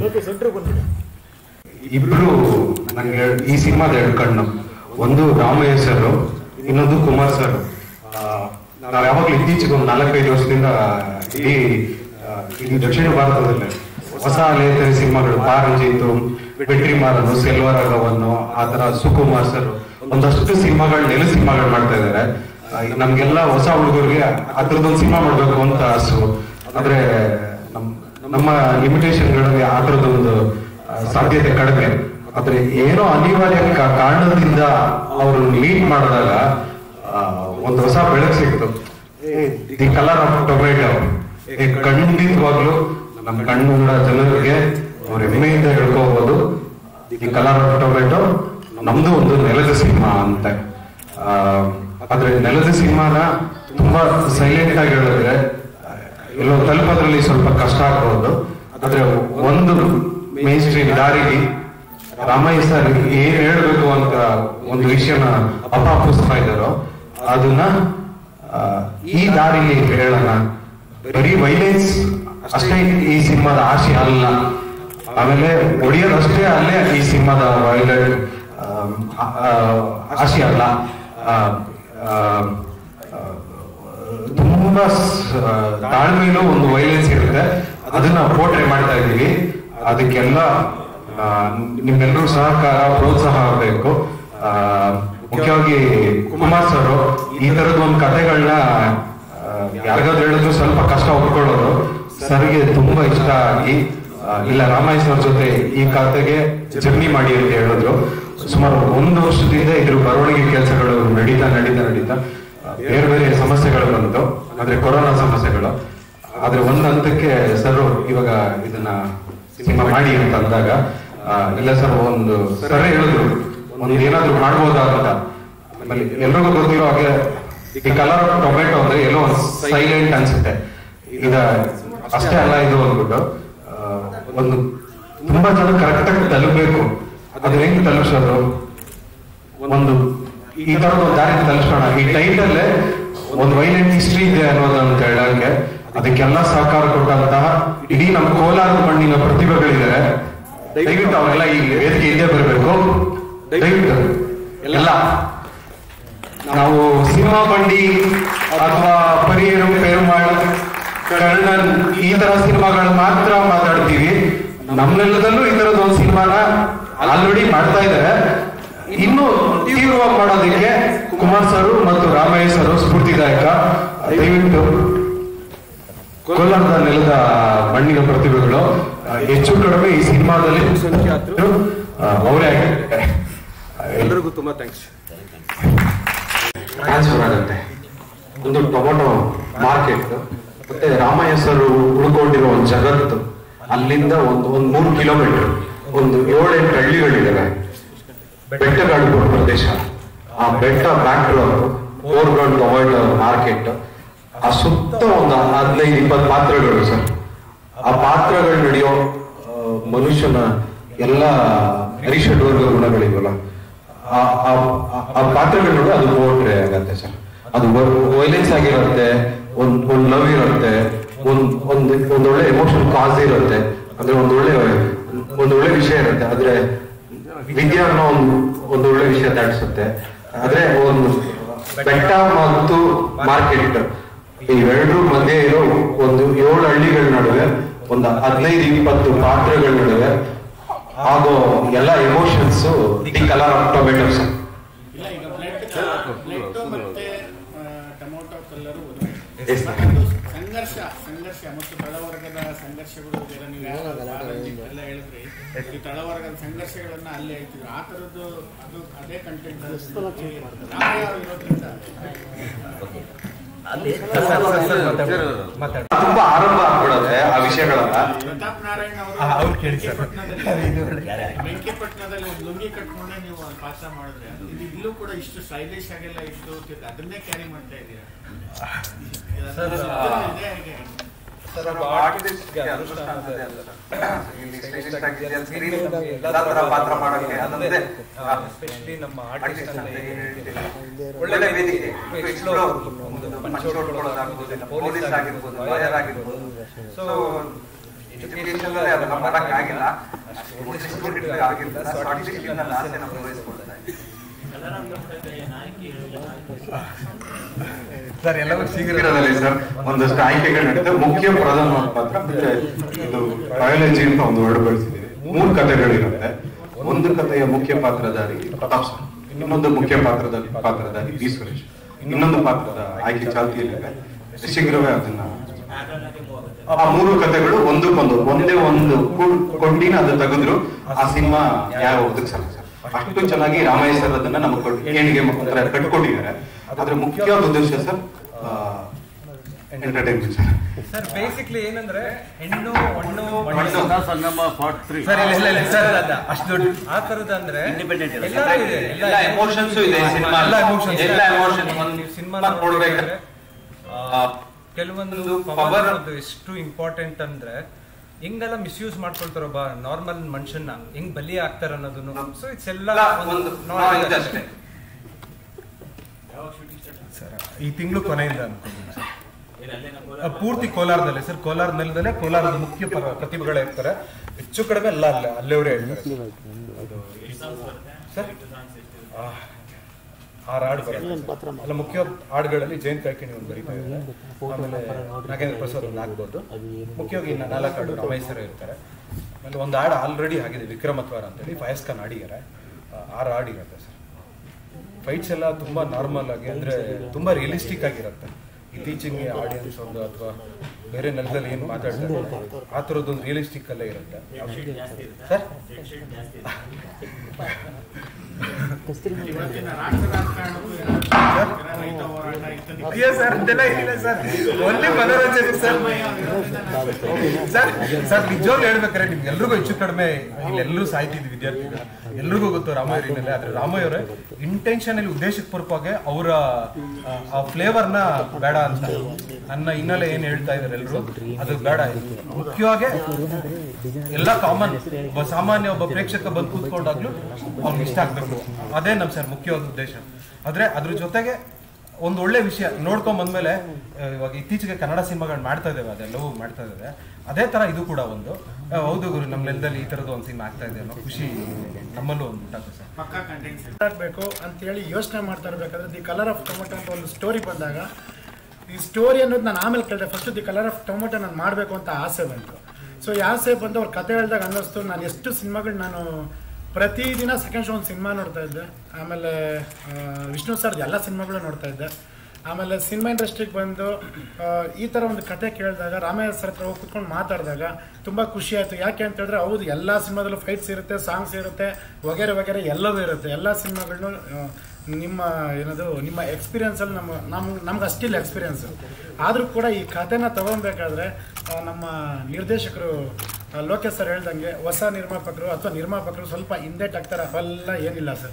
Speaker 11: ಇಬ್ರು ನನಗೆ ಈ ಸಿನಿಮಾದ ಎರಡು ಕಣ್ಣು ಒಂದು ರಾಮಯ್ಯ ಸರ್ ಇನ್ನೊಂದು ಕುಮಾರ್ ಸರ್ ನಾವು ಯಾವಾಗಲೂ ಇತ್ತೀಚೆಗೆ ಒಂದು ನಾಲ್ಕೈದು ವರ್ಷದಿಂದ ಇಡೀ ಆ, ಇಡೀ ದಕ್ಷಿಣ ಭಾರತದಲ್ಲಿ ಹೊಸ ಲೇಖನ ಸಿನಿಮಾಗಳು ಪಾರಂಜಿತು ಬೆಟ್ರಿ ಮಾರನು ಸೆಲ್ವರಾಗವನ್ನು ಆ ತರ ಸುಕುಮಾರ್ ಸರ್ ಒಂದಷ್ಟು ಸಿನಿಮಾಗಳು ನೆಲ ಸಿನಿಮಾಗಳು ಮಾಡ್ತಾ ಇದ್ದಾರೆ ಆ, ನಮ್ಗೆಲ್ಲ ಹೊಸ ಹುಡುಗರಿಗೆ ಆ ಥರದೊಂದು ಸಿನಿಮಾ ಮಾಡ್ಬೇಕು ಅಂತ ಆಸು ಆದ್ರೆ ನಮ್ ನಮ್ಮ ಲಿಮಿಟೇಷನ್ಗಳಲ್ಲಿ ಆ ಥರದೊಂದು ಆ, ಸಾಧ್ಯತೆ ಕಡಿಮೆ ಆದ್ರೆ ಏನೋ ಅನಿವಾರ್ಯ ಕಾ- ಕಾರಣದಿಂದ ಅವರು ಲೀಡ್ ಮಾಡಿದಾಗ ಆ, ಒಂದು ಹೊಸ ಬೆಳಕು ಸಿಕ್ತು ದಿ ಕಲರ್ ಆಫ್ ಟೊಮೆಟೊ ಖಂಡಿತವಾಗ್ಲು ನಮ್ಮ ಕಣ್ಣುಗಳ ಜನರಿಗೆ ಅವ್ರ ಹೆಮ್ಮೆಯಿಂದ ಹೇಳ್ಕೋಬಹುದು ದಿ ಕಲರ್ ಆಫ್ ಟೊಮೆಟೊ ನಮ್ದು ಒಂದು ನೆಲದ ಸಿನಿಮಾ ಅಂತ ಆ, ಆದ್ರೆ ನೆಲದ ಸಿನಿಮಾನ ತುಂಬಾ ಸೈಲೆಂಟ್ ಆಗಿ ಹೇಳಿದ್ರೆ ಎಲ್ಲೋ ತಲುಪೋದ್ರಲ್ಲಿ ಸ್ವಲ್ಪ ಕಷ್ಟ ಆಗ್ಬಹುದು ಆದ್ರೆ ಒಂದು ಮೇನ್ ಸ್ಟ್ರೀಮ್ ದಾರಿಗೆ ರಾಮಯ್ಯ ಸರ್ ಏನ್ ಹೇಳ್ಬೇಕು ಅಂತ ಒಂದು ವಿಷಯನ ಅಪಾಪಿಸ್ತಾ ಇದ್ದಾರೋ ಅದನ್ನ ಆ, ಈ ದಾರಿಲಿ ಹೇಳೋಣ ಬರೀ ವೈಲೆನ್ಸ್ ಅಷ್ಟೇ ಈ ಸಿನಿಮಾದ ಆಶೆ ಅಲ್ಲ ಆಮೇಲೆ ಒಡಿಯೋದು ಅಷ್ಟೇ ಅಲ್ಲೇ ಈ ಸಿನಿಮಾದ ವೈಲೆಂಟ್ ಆಶೆ ಅಲ್ಲ ಆ, ಆ, ತುಂಬಾ ಸ- ತಾಳ್ಮೆಯಲ್ಲೂ ಒಂದು ವೈಲೆನ್ಸ್ ಇರುತ್ತೆ ಅದನ್ನ ಪೋರ್ಟ್ರೇ ಮಾಡ್ತಾ ಇದ್ದೀವಿ ಅದಕ್ಕೆಲ್ಲ ಆ, ನಿಮ್ಮೆಲ್ಲರೂ ಸಹಕಾರ ಪ್ರೋತ್ಸಾಹ ಆಗಬೇಕು ಮುಖ್ಯವಾಗಿ ಕುಮಾರ್ ಸರ್ ಈ ತರದ ಒಂದು ಕಥೆಗಳನ್ನ ಯಾರಿಗಾದ್ರೂ ಹೇಳಿದ್ರು ಸ್ವಲ್ಪ ಕಷ್ಟ ಒಪ್ಕೊಳ್ಳೋದು ಸರ್ಗೆ ತುಂಬಾ ಇಷ್ಟ ಆಗಿ ಆ, ಇಲ್ಲ ರಾಮಾಯಣ ಸರ್ ಜೊತೆ ಈ ಕಥೆಗೆ ಜರ್ನಿ ಮಾಡಿ ಅಂತ ಹೇಳಿದ್ರು ಸುಮಾರು ಒಂದು ವರ್ಷದಿಂದ ಇದ್ರ ಬರವಣಿಗೆ ಕೆಲಸಗಳು ನಡೀತಾ ನಡೀತಾ ನಡೀತಾ ಆ, ಬೇರೆ ಬೇರೆ ಸಮಸ್ಯೆಗಳು ಬಂತು ಆದ್ರೆ ಕೊರೋನಾ ಸಮಸ್ಯೆಗಳು ಆದ್ರೆ ಒಂದ್ ಹಂತಕ್ಕೆ ಸರ್ ಇವಾಗ ಇದನ್ನ ಸಿನಿಮಾ ಮಾಡಿ ಅಂತ ಅಂದಾಗ ಆ, ಇಲ್ಲ ಸರ್ ಒಂದು ಸರ್ ಹೇಳಿದ್ರು ಒಂದು ಏನಾದ್ರು ಮಾಡ್ಬೋದಾ ಅಂತ ಆಮೇಲೆ ಎಲ್ರಿಗೂ ಗೊತ್ತಿರೋ ಹಾಗೆ ಈ ಕಲರ್ ಟೊಮೆಟೊ ಅಂದ್ರೆ ಎಲ್ಲೋ ಒಂದು ಸೈಲೆಂಟ್ ಅನ್ಸುತ್ತೆ ಇದ ಅಷ್ಟೇ ಅಲ್ಲ ಇದು ಅಂದ್ಬಿಟ್ಟು ಆ, ಒಂದು ತುಂಬಾ ಜನ ಕರೆಕ್ಟ್ ಆಗಿ ತಲುಪಬೇಕು ಅದ್ರ ಹೆಂಗ್ ತಲುಪಿಸೋದು ಒಂದು ಈ ತರದ ಒಂದು ದಾರಿ ತಲುಪಿಸೋಣ ಈ ಟೈಟಲ್ ಒಂದು ವೈಲೆಂಟ್ ಹಿಸ್ಟ್ರಿ ಇದೆ ಅನ್ನೋದಂತ ಹೇಳಕ್ಕೆ ಅದಕ್ಕೆಲ್ಲ ಸಹಕಾರ ಕೊಟ್ಟಂತಹ ಇಡೀ ನಮ್ಮ ಕೋಲಾರ ಮಣ್ಣಿನ ಪ್ರತಿಭೆಗಳಿದ್ದಾರೆ ದಯವಿಟ್ಟು ಅವರೆಲ್ಲ ಈ ವೇದಿಕೆ ಇದ್ದೇ ಬರಬೇಕು ದಯವಿಟ್ಟು ಎಲ್ಲ ನಾವು ಸಿನಿಮಾ ಬಂಡಿ ಅಥವಾ ಪರಿಯರು ಪೆರುಮಾಳ್ ಕರ್ಣನ್ ಈ ತರ ಸಿನಿಮಾಗಳು ಮಾತ್ರ ಮಾತಾಡ್ತೀವಿ ನಮ್ಮೆಲ್ಲದಲ್ಲೂ ಈ ತರದ ಒಂದು ಸಿನಿಮಾನ ಆಲ್ರೆಡಿ ಮಾಡ್ತಾ ಇದ್ದಾರೆ ಇನ್ನು ತೀವ್ರವಾಗಿ ಮಾಡೋದಕ್ಕೆ ಕುಮಾರ್ ಸರ್ ಮತ್ತು ರಾಮಯ್ಯ ಸರ್ ಸ್ಫೂರ್ತಿದಾಯಕ ದಯವಿಟ್ಟು ಕೋಲಾರದ ನೆಲದ ಮಣ್ಣಿನ ಪ್ರತಿಭೆಗಳು ಆ, ಹೆಚ್ಚು ಕಡಿಮೆ ಈ ಸಿನಿಮಾದಲ್ಲಿ ಸಂಖ್ಯಾತರು ಅವರೇ ಆಗಿದ್ದಾರೆ
Speaker 10: ಎಲ್ರಿಗೂ ತುಂಬಾ ಥ್ಯಾಂಕ್ಸ್
Speaker 11: ಟ್ರಾನ್ಸ್ಫರ್ ಆಗುತ್ತೆ ಒಂದು ಟೊಮೊಟೊ ಮಾರ್ಕೆಟ್ ಮತ್ತೆ ರಾಮಯ್ಯ ಸರ್ ಉಳ್ಕೊಂಡಿರೋ ಒಂದು ಜಗತ್ತು ಅಲ್ಲಿಂದ ಒಂದು ಒಂದು ಮೂರು ಕಿಲೋಮೀಟರ್ ಒಂದು ಏಳೆಂಟು ಹಳ್ಳಿಗಳಿದ್ದಾವೆ ಬೆಟ್ಟಗಳು ಪ್ರದೇಶ ಆ ಬೆಟ್ಟ back foreground tomato market ಆ ಸುತ್ತ ಒಂದು ಹದಿನೈದು ಇಪ್ಪತ್ತು ಪಾತ್ರಗಳು ಸರ್ ಆ ಪಾತ್ರಗಳು ನಡೆಯೋ ಆ, ಮನುಷ್ಯನ ಎಲ್ಲ ಅರಿಷಡ್ವರ್ಗ ಗುಣಗಳಿವಲ್ಲ ಆ ಆ- ಆ- ಆ ಪಾತ್ರಗಳು ನೋಡಿ ಅದು ಪೋರ್ಟ್ರೆ ಆಗತ್ತೆ ಸರ್ ಅದು ವೈಲೆನ್ಸ್ ಆಗಿರುತ್ತೆ ಒಂದ್ ಒಂದ್ ಲವ್ ಇರುತ್ತೆ ಒಂದ್ ಒಂದ್ ಒಂದೊಳ್ಳೆ ಎಮೋಷನ್ ಕಾಸ್ ಇರುತ್ತೆ ಅಂದ್ರೆ ಒಂದೊಳ್ಳೆ ಒಂದೊಳ್ಳೆ ವಿಷಯ ಇರುತ್ತೆ ಆದ್ರೆ ವಿದ್ಯಾ ಅನ್ನೋ ಒಂದು ಒಂದು ಒಳ್ಳೆ ವಿಷಯ ದಾಟಿಸುತ್ತೆ ಆದ್ರೆ ಒಂದು ಬೆಟ್ಟ ಮತ್ತು ಮಾರ್ಕೆಟ್ ಇವೆರಡರ ಮಧ್ಯೆ ಇರೋ ಒಂದು ಏಳು ಹಳ್ಳಿಗಳ ನಡುವೆ ಒಂದು ಹದಿನೈದು ಇಪ್ಪತ್ತು ಪಾತ್ರಗಳ ನಡುವೆ ಆಗೋ ಎಲ್ಲ emotions the colour of tomato sir
Speaker 13: ಇಲ್ಲ ಈಗ ಬ್ಲಡ್ ಬ್ಲಡ್ ಮತ್ತೆ ಆ, ಟೊಮೊಟೊ ಕಲ್ಲರು
Speaker 11: Yes, sir.
Speaker 13: ಒಂದು ಸಂಘರ್ಷ ಸಂಘರ್ಷ ಮತ್ತು ತಳವರ್ಗದ ಸಂಘರ್ಷಗಳು ಇದೆಲ್ಲ ನೀವು ಯಾವ ಪ್ರಾರಂಭಿಕ ಎಲ್ಲ ಹೇಳಿದ್ರಿ ಈ ತಳವರ್ಗದ ಸಂಘರ್ಷಗಳನ್ನ ಅಲ್ಲೇ ಹೇಳ್ತಿದ್ರು ಆ ತರದ್ದು ಅದು ಅದೇ ಕಂಟೆಂಟ್ ಇರೋದ್ರಿಂದ
Speaker 11: ತುಂಬಾ ಆರಂಭ ಆಗ್ಬಿಡುತ್ತೆ ಆ ವಿಷಯಗಳನ್ನ
Speaker 13: ಪ್ರತಾಪ್ ನಾರಾಯಣ್
Speaker 11: ಆ, ಅವ್ರು ಕೇಳಿ ಸರ್.
Speaker 13: ವೆಂಕಿಪಟ್ಟಣದಲ್ಲಿ ವೆಂಕಿಪಟ್ಟಣದಲ್ಲಿ ಒಂದು ಲುಂಗಿ ಕಟ್ಕೊಂಡೆ ನೀವು ಒಂದು ಪಾತ್ರ ಮಾಡಿದ್ರೆ ಇದು ಇಲ್ಲೂ ಕೂಡ ಇಷ್ಟು ಸ್ಟೈಲಿಶ್ ಆಗೆಲ್ಲ ಇದ್ದು ತಿರ್ಗಿ ಅದನ್ನೇ ಕ್ಯಾರಿ ಮಾಡ್ತಾ ಇದ್ದೀರಾ
Speaker 7: ಸರ್,
Speaker 13: ಇದನ್ನ ಇದೆ ಹೇಗೆ?
Speaker 7: ಸರ್ ಒಬ್ಬ ಆರ್ಟಿಸ್ಟ್ಗೆ ಅದೃಷ್ಟ ಅನ್ನೋದೇ ಅಲ್ಲ ಸರ್. ಇಲ್ಲಿ stylish ಆಗಿ ಅಲ್ಲಿ screen ಅಲ್ಲಿ ಎಲ್ಲಾ ತರ ಪಾತ್ರ ಮಾಡೋಕೆ ಅದೊಂದೇ ಎಸ್ಪೆಷಲಿ ನಮ್ಮ ಆರ್ಟಿಸ್ಟ್ ಅಂತ ಏನ್ ಹೇಳ್ತೀವಿ ಒಳ್ಳೆ ವೇದಿಕೆ ಎಕ್ಸ್ಪ್ಲೋರ್ ಒಂದು ಪಂಚ ಹೊಡ್ಕೊಳ್ಳೋದಾಗ್ಬೋದು ಇಲ್ಲ ಪೊಲೀಸ್ ಆಗಿರ್ಬೋದು ಲಾಯರ್ ಆಗಿರ್ಬೋದು ಸೊ ಎಜುಕೇಶನ್ ಅದನ್ನ ಮಾಡಕ್ಕಾಗಿಲ್ಲ ಅಷ್ಟು ಒಳ್ಳೆ ಆಗಿಲ್ಲ ಸೊ ಆರ್ಟಿಸ್ಟ್ ನನ್ನ ಆಸೆನ ಪೂರೈಸ್ಕೊಳ್ತಾ ಇದ್ದೀನಿ
Speaker 11: ಸರ್ ಎಲ್ಲವೂ ಶೀಘ್ರದಲ್ಲಿ ಸರ್ ಒಂದಷ್ಟು ಆಯ್ಕೆಗಳು ನಡೀತದೆ ಮುಖ್ಯ ಪ್ರಧಾನ ಪಾತ್ರ ಮತ್ತೆ ಇದು ಬಯಾಲಜಿ ಅಂತ ಒಂದು ವರ್ಡ್ ಬಳಸಿದ್ದೀವಿ ಮೂರು ಕಥೆಗಳಿರುತ್ತೆ ಒಂದು ಕಥೆಯ ಮುಖ್ಯ ಪಾತ್ರಧಾರಿ ಪ್ರತಾಪ್ ಸರ್ ಇನ್ನೊಂದು ಮುಖ್ಯ ಪಾತ್ರಧಾರಿ ಪಾತ್ರಧಾರಿ ಬಿ ಸುರೇಶ್ ಇನ್ನೊಂದು ಪಾತ್ರದ ಆಯ್ಕೆ ಚಾಲ್ತಿಯಲ್ಲಿದೆ ಶೀಘ್ರವೇ ಅದನ್ನ ಆ ಮೂರು ಕಥೆಗಳು ಒಂದಕ್ಕೊಂದು ಒಂದೇ ಒಂದು ಕು- ಕೊಂಡಿನ ಅದು ತೆಗೆದ್ರು ಆ ಸಿನಿಮಾ ಯಾವ ಒದಗಿಸಲ್ಲ ಸರ್ ಅಷ್ಟು ಚೆನ್ನಾಗಿ ರಾಮಯ್ಯ ಸರ್ ಅದನ್ನ ನಮ್ಮ ಕೇಣಿಗೆ ಒಂಥರ ಕಟ್ಕೊಟ್ಟಿದ್ದಾರೆ ಅದ್ರ ಮುಖ್ಯವಾದ ಉದ್ದೇಶ sir entertainment sir
Speaker 7: sir basically ಏನಂದ್ರೆ ಹೆಣ್ಣು ಹಣ್ಣು
Speaker 11: ಮಣ್ಣು.
Speaker 7: ಸರ್ ಇಲ್ಲ ಇಲ್ಲ ಇಲ್ಲ ಸರ್ ಅದ ಅಷ್ಟು ದೊಡ್ಡ ಆ ತರದ ಅಂದ್ರೆ
Speaker 6: Independent ಇಲ್ಲ.
Speaker 7: ಎಲ್ಲರೂ ಇದೆ
Speaker 11: ಎಲ್ಲ emotions ಇದೆ ಈ cinema
Speaker 7: ಎಲ್ಲ
Speaker 11: ಅಲ್ಲಿ.
Speaker 7: ಎಮೋಷನ್ಸ್
Speaker 11: ಎಲ್ಲ emotion
Speaker 7: ನೀವು ಸಿನಿಮಾ
Speaker 11: ನೋಡ್ಬೇಕಾದ್ರೆ,
Speaker 7: ಕೆಲವೊಂದು
Speaker 11: power-
Speaker 7: ಪವರ್ ಅದು ಎಷ್ಟು ಇಂಪಾರ್ಟೆಂಟ್ ಅಂದ್ರೆ ಹೆಂಗೆಲ್ಲ ಮಿಸ್ಯೂಸ್ ಮಾಡ್ಕೊಳ್ತಾರ ಒಬ್ಬ ನಾರ್ಮಲ್ ಮನುಷ್ಯನ ಹೆಂಗ್ ಬಲಿ ಆಗ್ತಾರ ಅನ್ನೋದನ್ನು ಸೊ ಇಟ್ಸ್ ಎಲ್ಲ
Speaker 11: ಒಂದು
Speaker 7: ಒಂದು
Speaker 11: knowledge ಅಷ್ಟೇ.
Speaker 14: ಸರ್ ಈ ತಿಂಗಳು ಕೊನೆಯಿಂದ ಅನ್ಕೊಂಡಿದ್ದೀನಿ ಸರ್ ಆ, ಪೂರ್ತಿ ಕೋಲಾರದಲ್ಲೇ ಸರ್ ಕೋಲಾರ ನೆಲದಲ್ಲೇ ಕೋಲಾರದ ಮುಖ್ಯ ಪರ- ಪ್ರತಿಭೆಗಳೇ ಇರ್ತಾರೆ ಹೆಚ್ಚು ಕಡಿಮೆ ಎಲ್ಲ ಅಲ್ಲೇ ಅಲ್ಲೇವರೇ ಇರ್ತಾರೆ ಅದು ಸರ್ ಆ, ಆರು ಹಾಡು ಬರುತ್ತೆ ಅಲ್ಲ ಮುಖ್ಯ ಹಾಡುಗಳಲ್ಲಿ ಜಯಂತ್ ಕಾಯ್ಕಿಣಿ ಒಂದು ಬರೀತಾ ಇದ್ದಾರೆ ಆಮೇಲೆ ನಾಗೇಂದ್ರ ಪ್ರಸಾದ್ ಒಂದು ಆಗ್ಬೋದು ಮುಖ್ಯವಾಗಿ ಇನ್ನು ನಾಲ್ಕು ಹಾಡು ರಮೇಶ್ ಸರ್ ಇರ್ತಾರೆ ಆಮೇಲೆ ಒಂದು ಹಾಡು ಆಲ್ರೆಡಿ ಆಗಿದೆ ವಿಕ್ರಮತ್ವಾರ ಅಂತೇಳಿ ಫಯಸ್ ಖಾನ್ ಹಾಡಿದ್ದಾರೆ ಆ, ಆರು ಹಾಡು ಇರುತ್ತೆ ಸರ್ ಫೈಟ್ಸ್ ಎಲ್ಲ ತುಂಬಾ ನಾರ್ಮಲ್ ಆಗಿ ಅಂದ್ರೆ ತುಂಬಾ ರಿಯಲಿಸ್ಟಿಕ್ ಆಗಿರುತ್ತೆ ಇತ್ತೀಚಿಗೆ ಆಡಿಯನ್ಸ್ ಒಂದು ಅಥವಾ ಬೇರೆ ನೆಲದಲ್ಲಿ ಏನು ಮಾತಾಡ್ತಾರೆ ಆ ಥರದ್ದೊಂದು ರಿಯಲಿಸ್ಟಿಕ್ ಅಲ್ಲೇ ಇರುತ್ತೆ ಸರ್
Speaker 13: ಇವತ್ತಿನ ರಾಷ್ಟ್ರ ರಾಜಕಾರಣಕ್ಕೂ ಏನಾದ್ರು ರೈತ ಹೋರಾಟ ಇಂಥದ್ದು
Speaker 14: ಅಯ್ಯೋ ಸರ್ ಅಂತೆಲ್ಲ ಇಲ್ಲ ಸರ್ ಒಳ್ಳೆ ಮನೋರಂಜನೆ ಸರ್ ಸರ್ ಸರ್ ನಿಜವಾಗ್ಲೂ ಹೇಳ್ಬೇಕಾದ್ರೆ ನಿಮ್ಗೆ ಎಲ್ರಿಗೂ ಹೆಚ್ಚು ಕಡಿಮೆ ಇಲ್ಲೆಲ್ಲರೂ ಸಾಯ್ತಿದ್ವಿ ವಿದ್ಯಾರ್ಥಿಗಳು ಎಲ್ರಿಗೂ ಗೊತ್ತು ರಾಮಯ್ಯ ಹಿನ್ನೆಲೆ ಆದ್ರೆ ರಾಮಯ್ಯ ಅವರೇ ಇಂಟೆನ್ಷನಲಿ ಉದ್ದೇಶಪೂರ್ವಕವಾಗಿ ಅವರ ಆ ಫ್ಲೇವರ್ನ ಬೇಡ ಅಂತ ನನ್ನ ಹಿನ್ನೆಲೆ ಏನ್ ಹೇಳ್ತಾ ಇದಾರೆ ಎಲ್ರು ಅದು ಬೇಡ ಇದು ಮುಖ್ಯವಾಗಿ ಎಲ್ಲ ಕಾಮನ್ ಒಬ್ಬ ಸಾಮಾನ್ಯ ಒಬ್ಬ ಪ್ರೇಕ್ಷಕ ಬಂದು ಕೂತ್ಕೊಂಡಾಗ್ಲೂ ಅವ್ನಿಗೆ ಇಷ್ಟ ಆಗ್ಬೇಕು ಅದೇ ನಮ್ ಸರ್ ಮುಖ್ಯವಾದ ಉದ್ದೇಶ ಆದ್ರೆ ಅದ್ರ ಜೊತೆಗೆ ಒಂದು ಒಳ್ಳೆ ವಿಷಯ ನೋಡ್ಕೊಂಡ್ ಬಂದ್ಮೇಲೆ ಆ, ಇವಾಗ ಇತ್ತೀಚೆಗೆ ಕನ್ನಡ ಸಿನಿಮಾಗಳು ಮಾಡ್ತಾ ಇದ್ದೇವೆ ಅದೆಲ್ಲವೂ ಮಾಡ್ತಾ ಇದ್ದೇವೆ ಅದೇ ತರ ಇದು ಕೂಡ ಒಂದು ಆ, ಹೌದು ಗುರು ನಮ್ಮ ನೆಲದಲ್ಲಿ ಈ ತರದ ಒಂದು ಸಿನಿಮಾ ಆಗ್ತಾ ಇದೆ ಅನ್ನೋ ಖುಷಿ ನಮ್ಮಲ್ಲೂ ಒಂದು ಉಂಟಾಗುತ್ತೆ ಸರ್
Speaker 13: ಪಕ್ಕಾ ಕಂಟೆಂಟ್ಸ್
Speaker 5: ಆಗಬೇಕು ಅಂತೇಳಿ ಯೋಚನೆ ಮಾಡ್ತಾ ಇರಬೇಕಾದ್ರೆ ದಿ ಕಲರ್ ಆಫ್ ಟೊಮೊಟೊ ಅಂತ ಒಂದು ಸ್ಟೋರಿ ಬಂದಾಗ ಈ ಸ್ಟೋರಿ ಅನ್ನೋದು ನಾನು ಆಮೇಲೆ ಕೇಳಿದೆ first the colour of tomato ನಾನು ಮಾಡಬೇಕು ಅಂತ ಆಸೆ ಬಂತು ಸೊ ಈ ಆಸೆ ಬಂದು ಅವ್ರ ಕತೆ ಹೇಳಿದಾಗ ಅನ್ನಿಸ್ತು ನಾನು ಎಷ್ಟು ಸಿನಿಮಾಗಳು ನಾನು ಪ್ರತಿದಿನ ಸೆಕೆಂಡ್ ಶೋ ಒಂದು ಸಿನಿಮಾ ನೋಡ್ತಾ ಇದ್ದೆ ಆಮೇಲೆ ಆ, ವಿಷ್ಣು ಸರ್ ಎಲ್ಲ ಸಿನಿಮಾಗಳು ನೋಡ್ತಾ ಇದ್ದೆ ಆಮೇಲೆ ಸಿನಿಮಾ ಇಂಡಸ್ಟ್ರಿಗೆ ಬಂದು ಆ, ಈ ಥರ ಒಂದು ಕತೆ ಕೇಳಿದಾಗ ರಾಮಯ್ಯ ಸರ್ ಹತ್ರ ಹೋಗಿ ಕುತ್ಕೊಂಡು ಮಾತಾಡಿದಾಗ ತುಂಬ ಖುಷಿ ಆಯಿತು ಯಾಕೆ ಅಂತ ಹೇಳಿದ್ರೆ ಹೌದು ಎಲ್ಲ ಸಿನಿಮಾದಲ್ಲೂ ಫೈಟ್ಸ್ ಇರುತ್ತೆ ಸಾಂಗ್ಸ್ ಇರುತ್ತೆ ವಗೇರೆ ವಗೇರೆ ಎಲ್ಲವೂ ಇರುತ್ತೆ ಎಲ್ಲ ಸಿನಿಮಾಗಳನ್ನು ನಿಮ್ಮ ಏನದು ನಿಮ್ಮ ಎಕ್ಸ್ಪೀರಿಯನ್ಸಲ್ಲಿ ನಮ್ಮ ನಮ್ಗೆ ನಮ್ಗೆ ಅಷ್ಟಿಲ್ಲ ಎಕ್ಸ್ಪೀರಿಯನ್ಸ್ ಆದರೂ ಕೂಡ ಈ ಕಥೆನ ತಗೊಬೇಕಾದ್ರೆ ಆ, ನಮ್ಮ ನಿರ್ದೇಶಕರು ಆ, ಲೋಕೇಶ್ ಸರ್ ಹೇಳ್ದಂಗೆ ಹೊಸ ನಿರ್ಮಾಪಕರು ಅಥವಾ ನಿರ್ಮಾಪಕರು ಸ್ವಲ್ಪ ಹಿಂದೆ ಆಗ್ತಾರೆ ಅವೆಲ್ಲ ಏನಿಲ್ಲ ಸರ್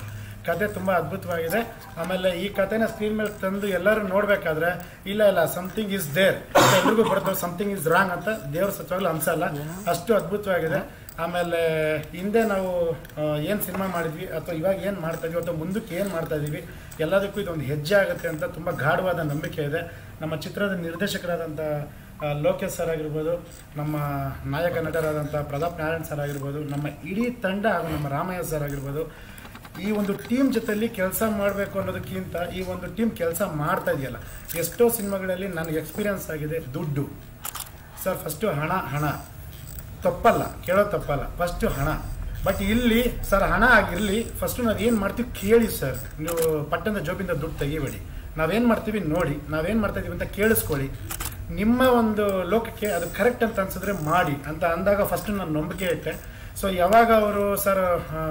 Speaker 5: ಕತೆ ತುಂಬ ಅದ್ಭುತವಾಗಿದೆ ಆಮೇಲೆ ಈ ಕತೆನ ಸ್ಕ್ರೀನ್ ಮೇಲೆ ತಂದು ಎಲ್ಲರೂ ನೋಡಬೇಕಾದ್ರೆ ಇಲ್ಲ ಇಲ್ಲ ಸಮಥಿಂಗ್ ಇಸ್ ದೇರ್ ಎಲ್ರಿಗೂ ಬರ್ತವೆ ಸಮಥಿಂಗ್ ಇಸ್ ರಾಂಗ್ ಅಂತ ದೇವ್ರ ಸತ್ವಾಗ್ಲೂ ಅನ್ಸಲ್ಲ ಅಷ್ಟು ಅದ್ಭುತವಾಗಿದೆ ಆಮೇಲೆ ಹಿಂದೆ ನಾವು ಏನು ಸಿನಿಮಾ ಮಾಡಿದ್ವಿ ಅಥವಾ ಇವಾಗ ಏನು ಮಾಡ್ತಾ ಇದೀವಿ ಅಥವಾ ಮುಂದಕ್ಕೆ ಏನು ಮಾಡ್ತಾ ಇದೀವಿ ಎಲ್ಲದಕ್ಕೂ ಇದೊಂದು ಹೆಜ್ಜೆ ಆಗುತ್ತೆ ಅಂತ ತುಂಬ ಗಾಢವಾದ ನಂಬಿಕೆ ಇದೆ ನಮ್ಮ ಚಿತ್ರದ ನಿರ್ದೇಶಕರಾದಂಥ ಆ, ಲೋಕೇಶ್ ಸರ್ ಆಗಿರ್ಬೋದು ನಮ್ಮ ನಾಯಕ ನಟರಾದಂಥ ಪ್ರತಾಪ್ ನಾರಾಯಣ್ ಸರ್ ಆಗಿರ್ಬೋದು ನಮ್ಮ ಇಡೀ ತಂಡ ಹಾಗೂ ನಮ್ಮ ರಾಮಯ್ಯ ಸರ್ ಆಗಿರ್ಬೋದು ಈ ಒಂದು ಟೀಮ್ ಜೊತೆಲಿ ಕೆಲಸ ಮಾಡಬೇಕು ಅನ್ನೋದಕ್ಕಿಂತ ಈ ಒಂದು ಟೀಮ್ ಕೆಲಸ ಮಾಡ್ತಾ ಇದೆಯಲ್ಲ ಎಷ್ಟೋ ಸಿನಿಮಾಗಳಲ್ಲಿ ನನಗೆ ಎಕ್ಸ್ಪೀರಿಯನ್ಸ್ ಆಗಿದೆ ದುಡ್ಡು ಸರ್ ಫಸ್ಟು ಹಣ ಹಣ ತಪ್ಪಲ್ಲ ಕೇಳೋದು ತಪ್ಪಲ್ಲ ಫಸ್ಟು ಹಣ ಬಟ್ ಇಲ್ಲಿ ಸರ್ ಹಣ ಆಗಿರಲಿ ಫಸ್ಟು ನಾವು ಏನು ಮಾಡ್ತೀವಿ ಕೇಳಿ ಸರ್ ನೀವು ಪಟ್ಟಣದ ಜೋಬಿಂದ ದುಡ್ಡು ತೆಗಿಬೇಡಿ ನಾವೇನು ಮಾಡ್ತೀವಿ ನೋಡಿ ನಾವೇನು ಮಾಡ್ತಾ ಇದೀವಿ ಅಂತ ಕೇಳಿಸ್ಕೊಳ್ಳಿ ನಿಮ್ಮ ಒಂದು ಲೋಕಕ್ಕೆ ಅದು ಕರೆಕ್ಟ್ ಅಂತ ಅನ್ಸಿದ್ರೆ ಮಾಡಿ ಅಂತ ಅಂದಾಗ ಫಸ್ಟ್ ನಾನು ನಂಬಿಕೆ ಇಟ್ಟೆ ಸೊ ಯಾವಾಗ ಅವರು ಸರ್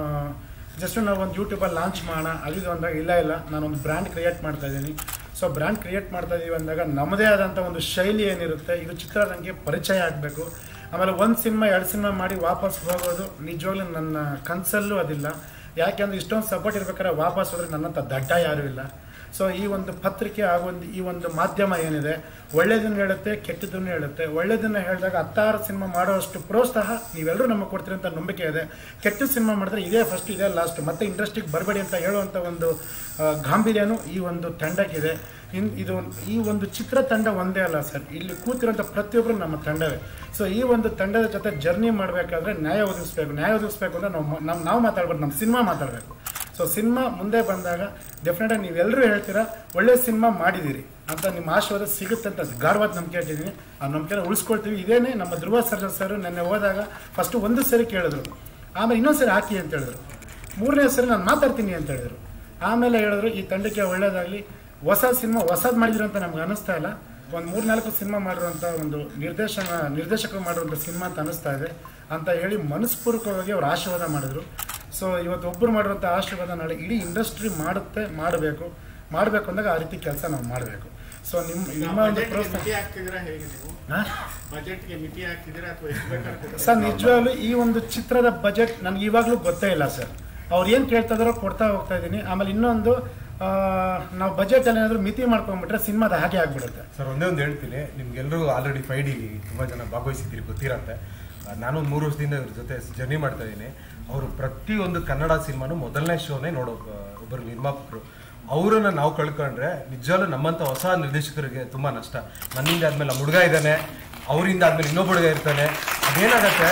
Speaker 5: ಜಸ್ಟ್ ನಾವು ಒಂದು ಯೂಟ್ಯೂಬಲ್ಲಿ ಲಾಂಚ್ ಮಾಡೋಣ ಅದು ಅಂದಾಗ ಇಲ್ಲ ಇಲ್ಲ ನಾನೊಂದು ಬ್ರ್ಯಾಂಡ್ ಕ್ರಿಯೇಟ್ ಮಾಡ್ತಾ ಇದ್ದೀನಿ ಸೊ ಬ್ರ್ಯಾಂಡ್ ಕ್ರಿಯೇಟ್ ಮಾಡ್ತಾ ಇದೀವಿ ಅಂದಾಗ ನಮ್ಮದೇ ಆದಂಥ ಒಂದು ಶೈಲಿ ಏನಿರುತ್ತೆ ಇದು ಚಿತ್ರರಂಗಕ್ಕೆ ಪರಿಚಯ ಆಗಬೇಕು ಆಮೇಲೆ ಒಂದು ಸಿನಿಮಾ ಎರಡು ಸಿನಿಮಾ ಮಾಡಿ ವಾಪಸ್ ಹೋಗೋದು ನಿಜವಾಗ್ಲೂ ನನ್ನ ಕನಸಲ್ಲೂ ಅದಿಲ್ಲ ಯಾಕೆಂದ್ರೆ ಇಷ್ಟೊಂದು ಸಪೋರ್ಟ್ ಇರ್ಬೇಕಾದ್ರೆ ವಾಪಸ್ ಹೋದ್ರೆ ನನ್ನಂಥ ದಡ್ಡ ಯಾರೂ ಇಲ್ಲ ಸೊ ಈ ಒಂದು ಪತ್ರಿಕೆ ಹಾಗೂ ಒಂದು ಈ ಒಂದು ಮಾಧ್ಯಮ ಏನಿದೆ ಒಳ್ಳೇದನ್ನ ಹೇಳುತ್ತೆ ಕೆಟ್ಟದನ್ನು ಹೇಳುತ್ತೆ ಒಳ್ಳೇದನ್ನ ಹೇಳಿದಾಗ ಹತ್ತಾರು ಸಿನಿಮಾ ಮಾಡೋಷ್ಟು ಪ್ರೋತ್ಸಾಹ ನೀವೆಲ್ಲರೂ ನಮಗೆ ಕೊಡ್ತೀರಿ ಅಂತ ನಂಬಿಕೆ ಇದೆ ಕೆಟ್ಟ ಸಿನಿಮಾ ಮಾಡಿದ್ರೆ ಇದೇ ಫಸ್ಟ್ ಇದೇ ಲಾಸ್ಟ್ ಮತ್ತೆ ಇಂಡಸ್ಟ್ರಿಗೆ ಬರಬೇಡಿ ಅಂತ ಹೇಳುವಂಥ ಒಂದು ಆ, ಗಾಂಭೀರ್ಯನೂ ಈ ಒಂದು ತಂಡಕ್ಕಿದೆ ಇನ್ ಇದು ಈ ಒಂದು ಚಿತ್ರ ತಂಡ ಒಂದೇ ಅಲ್ಲ ಸರ್ ಇಲ್ಲಿ ಕೂತಿರೋಂಥ ಪ್ರತಿಯೊಬ್ಬರು ನಮ್ಮ ತಂಡವೇ ಸೊ ಈ ಒಂದು ತಂಡದ ಜೊತೆ ಜರ್ನಿ ಮಾಡಬೇಕಾದ್ರೆ ನ್ಯಾಯ ಒದಗಿಸ್ಬೇಕು ನ್ಯಾಯ ಒದಗಿಸ್ಬೇಕು ಅಂದ್ರೆ ನಾವು ಮ- ನಮ್ಮ ನಾವು ಮಾತಾಡ್ಬೇಕು ನಮ್ಮ ಸಿನಿಮಾ ಮಾತಾಡಬೇಕು ಸೊ ಸಿನಿಮಾ ಮುಂದೆ ಬಂದಾಗ ಡೆಫಿನೆಟಾಗಿ ನೀವೆಲ್ಲರೂ ಹೇಳ್ತೀರಾ ಒಳ್ಳೆ ಸಿನಿಮಾ ಮಾಡಿದ್ದೀರಿ ಅಂತ ನಿಮ್ಮ ಆಶೀರ್ವಾದ ಸಿಗುತ್ತೆ ಅಂತ ಗಾಢವಾದ ನಂಬಿಕೆ ಇಟ್ಟಿದ್ದೀನಿ ಆ ನಂಬಿಕೆನ ಉಳಿಸ್ಕೊಳ್ತೀವಿ ಇದೇನೇ ನಮ್ಮ ಧ್ರುವ ಸರ್ಜನ್ ಸರ್ ನೆನ್ನೆ ಹೋದಾಗ ಫಸ್ಟು ಒಂದು ಸರಿ ಕೇಳಿದ್ರು ಆಮೇಲೆ ಇನ್ನೊಂದು ಸರಿ ಹಾಕಿ ಅಂತ ಹೇಳಿದ್ರು ಮೂರನೇ ಸರಿ ನಾನು ಮಾತಾಡ್ತೀನಿ ಅಂತ ಹೇಳಿದ್ರು ಆಮೇಲೆ ಹೇಳಿದ್ರು ಈ ತಂಡಕ್ಕೆ ಒಳ್ಳೇದಾಗಲಿ ಹೊಸ ಸಿನಿಮಾ ಹೊಸದು ಮಾಡಿದ್ರು ಅಂತ ನಮ್ಗೆ ಅನಿಸ್ತಾ ಇಲ್ಲ ಒಂದು ಮೂರ್ನಾಲ್ಕು ಸಿನಿಮಾ ಮಾಡಿರುವಂಥ ಒಂದು ನಿರ್ದೇಶನ ನಿರ್ದೇಶಕರು ಮಾಡಿರುವಂಥ ಸಿನಿಮಾ ಅಂತ ಅನಿಸ್ತಾ ಇದೆ ಅಂತ ಹೇಳಿ ಮನಸ್ಪೂರ್ವಕವಾಗಿ ಅವ್ರು ಆಶೀರ್ವಾದ ಮಾಡಿದ್ರು ಸೊ ಇವತ್ತು ಒಬ್ಬರು ಮಾಡಿರುವಂಥ ಆಶೀರ್ವಾದ ನಾಳೆ ಇಡೀ ಇಂಡಸ್ಟ್ರಿ ಮಾಡುತ್ತೆ ಮಾಡಬೇಕು ಮಾಡಬೇಕು ಅಂದಾಗ ಆ ರೀತಿ ಕೆಲಸ ನಾವು ಮಾಡಬೇಕು ಸೊ ನಿಮ್ಮ ನಿಮ್ಮ ಒಂದು
Speaker 13: ಬಜೆಟ್ಗೆ
Speaker 5: ಪ್ರೋತ್ಸಾಹ
Speaker 13: ಮಿತಿ ಹಾಕ್ತಿದ್ದೀರಾ ಹೇಗೆ ನೀವು
Speaker 5: ಹಾ?
Speaker 13: ಬಜೆಟ್ಗೆ ಮಿತಿ ಹಾಕ್ತಿದ್ದೀರಾ ಅಥವಾ ಎಷ್ಟು ಬೇಕಾದ್ರೆ
Speaker 5: ಸರ್ ನಿಜವಾಗ್ಲೂ ಈ ಒಂದು ಚಿತ್ರದ ಬಜೆಟ್ ನನಗೆ ಇವಾಗಲೂ ಗೊತ್ತೇ ಇಲ್ಲ ಸರ್ ಅವ್ರು ಏನು ಕೇಳ್ತಾ ಇದಾರೋ ಕೊಡ್ತಾ ಹೋಗ್ತಾ ಇದ್ದೀನಿ ಆಮೇಲೆ ಇನ್ನೊಂದು ಆ, ನಾವು ಬಜೆಟ್ ಅಲ್ಲಿ ಏನಾದರೂ ಮಿತಿ ಮಾಡ್ಕೊಂಡ್ಬಿಟ್ರೆ ಸಿನಿಮಾದ ಹಾಗೆ ಆಗ್ಬಿಡುತ್ತೆ
Speaker 14: ಸರ್ ಒಂದೇ ಒಂದು ಹೇಳ್ತೀನಿ ನಿಮ್ಗೆಲ್ಲರೂ ಆಲ್ರೆಡಿ ಫೈವ್ ಡಿಲಿ ತುಂಬ ಜನ ಭಾಗವಹಿಸಿದ್ದೀರಿ ಗೊತ್ತಿರತ್ತೆ ಆ, ನಾನು ಒಂದು ಮೂರು ವರ್ಷದಿಂದ ಇವ್ರ ಜೊತೆ ಜರ್ನಿ ಮಾಡ್ತಾ ಇದ್ದೀನಿ ಅವರು ಪ್ರತಿಯೊಂದು ಕನ್ನಡ ಸಿನಿಮಾನು ಮೊದಲನೇ ಶೋನೇ ನೋಡೋ ಒಬ್ಬ- ಒಬ್ಬರು ನಿರ್ಮಾಪಕರು ಅವರನ್ನ ನಾವು ಕಳ್ಕೊಂಡ್ರೆ ನಿಜವಾಗ್ಲೂ ನಮ್ಮಂಥ ಹೊಸ ನಿರ್ದೇಶಕರಿಗೆ ತುಂಬ ನಷ್ಟ ನನ್ನಿಂದ ಆದ್ಮೇಲೆ ನಮ್ಮ ಹುಡುಗ ಇದ್ದಾನೆ ಅವರಿಂದ ಆದ್ಮೇಲೆ ಇನ್ನೊಬ್ಬ ಹುಡುಗ ಇರ್ತಾನೆ ಅದೇನಾಗತ್ತೆ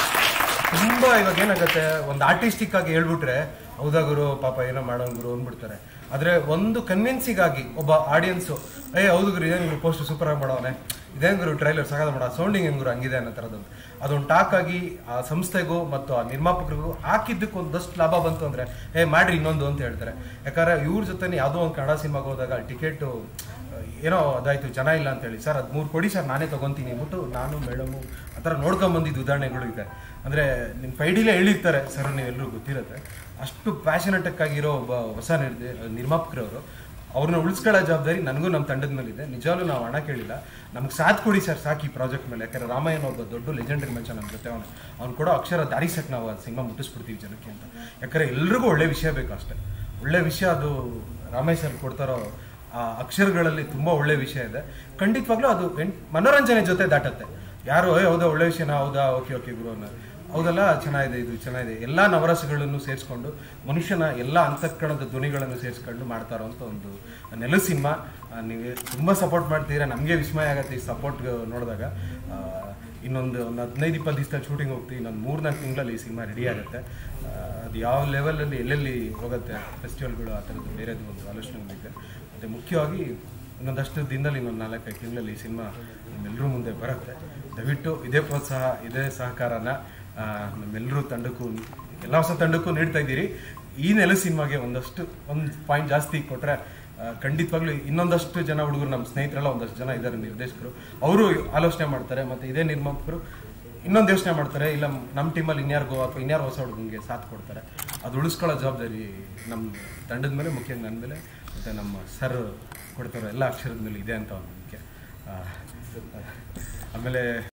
Speaker 14: ತುಂಬಾ ಇವಾಗ ಏನಾಗತ್ತೆ ಒಂದು ಆರ್ಟಿಸ್ಟಿಕ್ ಆಗಿ ಹೇಳ್ಬಿಟ್ರೆ ಹೌದಾ ಗುರು ಪಾಪ ಏನೋ ಮಾಡೋನ್ ಗುರು ಅಂದ್ಬಿಡ್ತಾರೆ ಆದ್ರೆ ಒಂದು ಕನ್ವಿನ್ಸಿಗಾಗಿ ಒಬ್ಬ ಆಡಿಯನ್ಸು ಏ ಹೌದು ಗುರು ಇದೇನು ಗುರು ಪೋಸ್ಟ್ ಸೂಪರ್ ಆಗಿ ಮಾಡೋನೆ ಇದೇನು ಗುರು ಟ್ರೈಲರ್ ಸಾಕಾದ ಮಾಡೋ ಸೌಂಡಿಂಗ್ ಹೆಂಗ್ ಗುರು ಹಂಗಿದೆ ಅನ್ನೋ ಥರದ್ದು ಅದೊಂದು ಟಾಕ್ ಆಗಿ ಆ ಸಂಸ್ಥೆಗೂ ಮತ್ತು ಆ ನಿರ್ಮಾಪಕರಿಗೂ ಹಾಕಿದ್ದಕ್ಕೆ ಒಂದಷ್ಟು ಲಾಭ ಬಂತು ಅಂದ್ರೆ ಏ ಮಾಡ್ರಿ ಇನ್ನೊಂದು ಅಂತ ಹೇಳ್ತಾರೆ ಯಾಕಂದ್ರೆ ಇವ್ರ ಜೊತೆ ಯಾವುದೋ ಒಂದು ಕನ್ನಡ ಸಿನಿಮಾಗೆ ಹೋದಾಗ ಟಿಕೆಟು ಏನೋ ಅದಾಯ್ತು ಜನ ಇಲ್ಲ ಅಂತ ಹೇಳಿ ಸರ್ ಮೂರು ಕೊಡಿ ಸರ್ ನಾನೇ ತಗೊಂತೀನಿ ಅಂದ್ಬಿಟ್ಟು ನಾನು ಮೇಡಮು ಆ ಥರ ನೋಡ್ಕೊಂಬಂದಿದ್ದು ಉದಾಹರಣೆಗಳು ಇದೆ ಅಂದರೆ ನಿಮ್ಮ ಫೈಡಿಲೇ ಹೇಳಿರ್ತಾರೆ ಸರ್ ನೀವೆಲ್ಲರೂ ಗೊತ್ತಿರುತ್ತೆ ಅಷ್ಟು ಪ್ಯಾಷನೆಟಕ್ ಆಗಿರೋ ಒಬ್ಬ ಹೊಸ ನಿರ್ದೇ ನಿರ್ಮಾಪಕರವರು ಅವ್ರನ್ನ ಉಳಿಸ್ಕೊಳ್ಳೋ ಜವಾಬ್ದಾರಿ ನನಗೂ ನಮ್ಮ ತಂಡದ ಮೇಲಿದೆ ನಿಜವಾಗ್ಲೂ ನಾವು ಹಣ ಕೇಳಿಲ್ಲ ನಮ್ಗೆ ಸಾಥ್ ಕೊಡಿ ಸರ್ ಸಾಕು ಈ ಪ್ರಾಜೆಕ್ಟ್ ಮೇಲೆ ಯಾಕಂದ್ರೆ ರಾಮಾಯಣ ಒಬ್ಬ ದೊಡ್ಡ ಲೆಜೆಂಡರಿ ಮನುಷ್ಯ ನಮ್ಮ ಜೊತೆ ಅವನು ಅವ್ನು ಕೊಡೋ ಅಕ್ಷರ ದಾರಿ ಸಕ್ ನಾವು ಆ ಸಿನಿಮಾ ಮುಟ್ಟಿಸ್ಬಿಡ್ತೀವಿ ಜನಕ್ಕೆ ಅಂತ ಯಾಕಂದ್ರೆ ಎಲ್ರಿಗೂ ಒಳ್ಳೆ ವಿಷಯ ಬೇಕು ಅಷ್ಟೇ ಒಳ್ಳೆ ವಿಷಯ ಅದು ರಾಮೇಶ್ ಸರ್ ಕೊಡ್ತಾರೋ ಆ ಅಕ್ಷರಗಳಲ್ಲಿ ತುಂಬಾ ಒಳ್ಳೆ ವಿಷಯ ಇದೆ ಖಂಡಿತವಾಗ್ಲೂ ಅದು ಎನ್- ಮನೋರಂಜನೆ ಜೊತೆ ದಾಟತ್ತೆ ಯಾರು "ಏ, ಹೌದಾ ಒಳ್ಳೆ ವಿಷಯನಾ ಹೌದಾ ಓಕೆ ಓಕೆ ಗುರು ಅನ್ನೋ ಹೌದಲ್ಲ ಚೆನ್ನಾಗಿದೆ ಇದು ಚೆನ್ನಾಗಿದೆ ಎಲ್ಲ ನವರಸಗಳನ್ನು ಸೇರಿಸ್ಕೊಂಡು ಮನುಷ್ಯನ ಎಲ್ಲ ಅಂತಃಕರಣದ ಧ್ವನಿಗಳನ್ನು ಸೇರಿಸ್ಕೊಂಡು ಮಾಡ್ತಾ ಇರೋಂಥ ಒಂದು ನೆಲ ಸಿನಿಮಾ ನೀವು ತುಂಬ ಸಪೋರ್ಟ್ ಮಾಡ್ತೀರಾ ನಮಗೆ ವಿಸ್ಮಯ ಆಗುತ್ತೆ ಈ ಸಪೋರ್ಟ್ ನೋಡಿದಾಗ ಆ, ಇನ್ನೊಂದು ಒಂದು ಹದಿನೈದು ಇಪ್ಪತ್ತು ದಿವಸದಲ್ಲಿ ಶೂಟಿಂಗ್ ಹೋಗ್ತೀವಿ ಇನ್ನೊಂದು ಮೂರ್ನಾಲ್ಕು ತಿಂಗಳಲ್ಲಿ ಈ ಸಿನಿಮಾ ರೆಡಿ ಆಗುತ್ತೆ ಆ, ಅದು ಯಾವ ಲೆವೆಲಲ್ಲಿ ಎಲ್ಲೆಲ್ಲಿ ಹೋಗುತ್ತೆ ಫೆಸ್ಟಿವಲ್ಗಳು ಆ ಥರದ್ದು ಬೇರೆದು ಒಂದು ಆಲೋಚನೆ ಇದೆ ಮತ್ತು ಮುಖ್ಯವಾಗಿ ಇನ್ನೊಂದಷ್ಟು ದಿನದಲ್ಲಿ ಇನ್ನೊಂದು ನಾಲ್ಕೈದು ತಿಂಗಳಲ್ಲಿ ಈ ಸಿನಿಮಾ ನಮ್ಮೆಲ್ಲರೂ ಮುಂದೆ ಬರುತ್ತೆ ದಯವಿಟ್ಟು ಇದೇ ಪ್ರೋತ್ಸಾಹ ಇದೇ ಸಹಕಾರನ ಆ, ನಮ್ಮೆಲ್ಲರೂ ತಂಡಕ್ಕೂ ಎಲ್ಲ ಹೊಸ ತಂಡಕ್ಕೂ ನೀಡ್ತಾ ಇದ್ದೀರಿ ಈ ನೆಲ ಸಿನಿಮಾಗೆ ಒಂದಷ್ಟು ಒಂದು ಪಾಯಿಂಟ್ ಜಾಸ್ತಿ ಕೊಟ್ಟರೆ ಖಂಡಿತವಾಗ್ಲೂ ಇನ್ನೊಂದಷ್ಟು ಜನ ಹುಡುಗರು ನಮ್ಮ ಸ್ನೇಹಿತರೆಲ್ಲ ಒಂದಷ್ಟು ಜನ ಇದ್ದಾರೆ ನಿರ್ದೇಶಕರು ಅವರು ಆಲೋಚನೆ ಮಾಡ್ತಾರೆ ಮತ್ತು ಇದೇ ನಿರ್ಮಾಪಕರು ಇನ್ನೊಂದು ಯೋಚನೆ ಮಾಡ್ತಾರೆ ಇಲ್ಲ ನಮ್ಮ ಟೀಮಲ್ಲಿ ಇನ್ಯಾರಿಗೋ ಅಥವಾ ಇನ್ಯಾರು ಹೊಸ ಹುಡುಗನಿಗೆ ಸಾಥ್ ಕೊಡ್ತಾರೆ ಅದು ಉಳಿಸ್ಕೊಳ್ಳೋ ಜವಾಬ್ದಾರಿ ನಮ್ಮ ತಂಡದ ಮೇಲೆ ಮುಖ್ಯ ನನ್ನ ಮೇಲೆ ಮತ್ತು ನಮ್ಮ ಸರ್ ಕೊಡ್ತಾರೋ ಎಲ್ಲ ಅಕ್ಷರದ ಮೇಲೆ ಇದೆ ಅಂತ ಒಂದು ನಂಬಿಕೆ ಆ, ಆಮೇಲೆ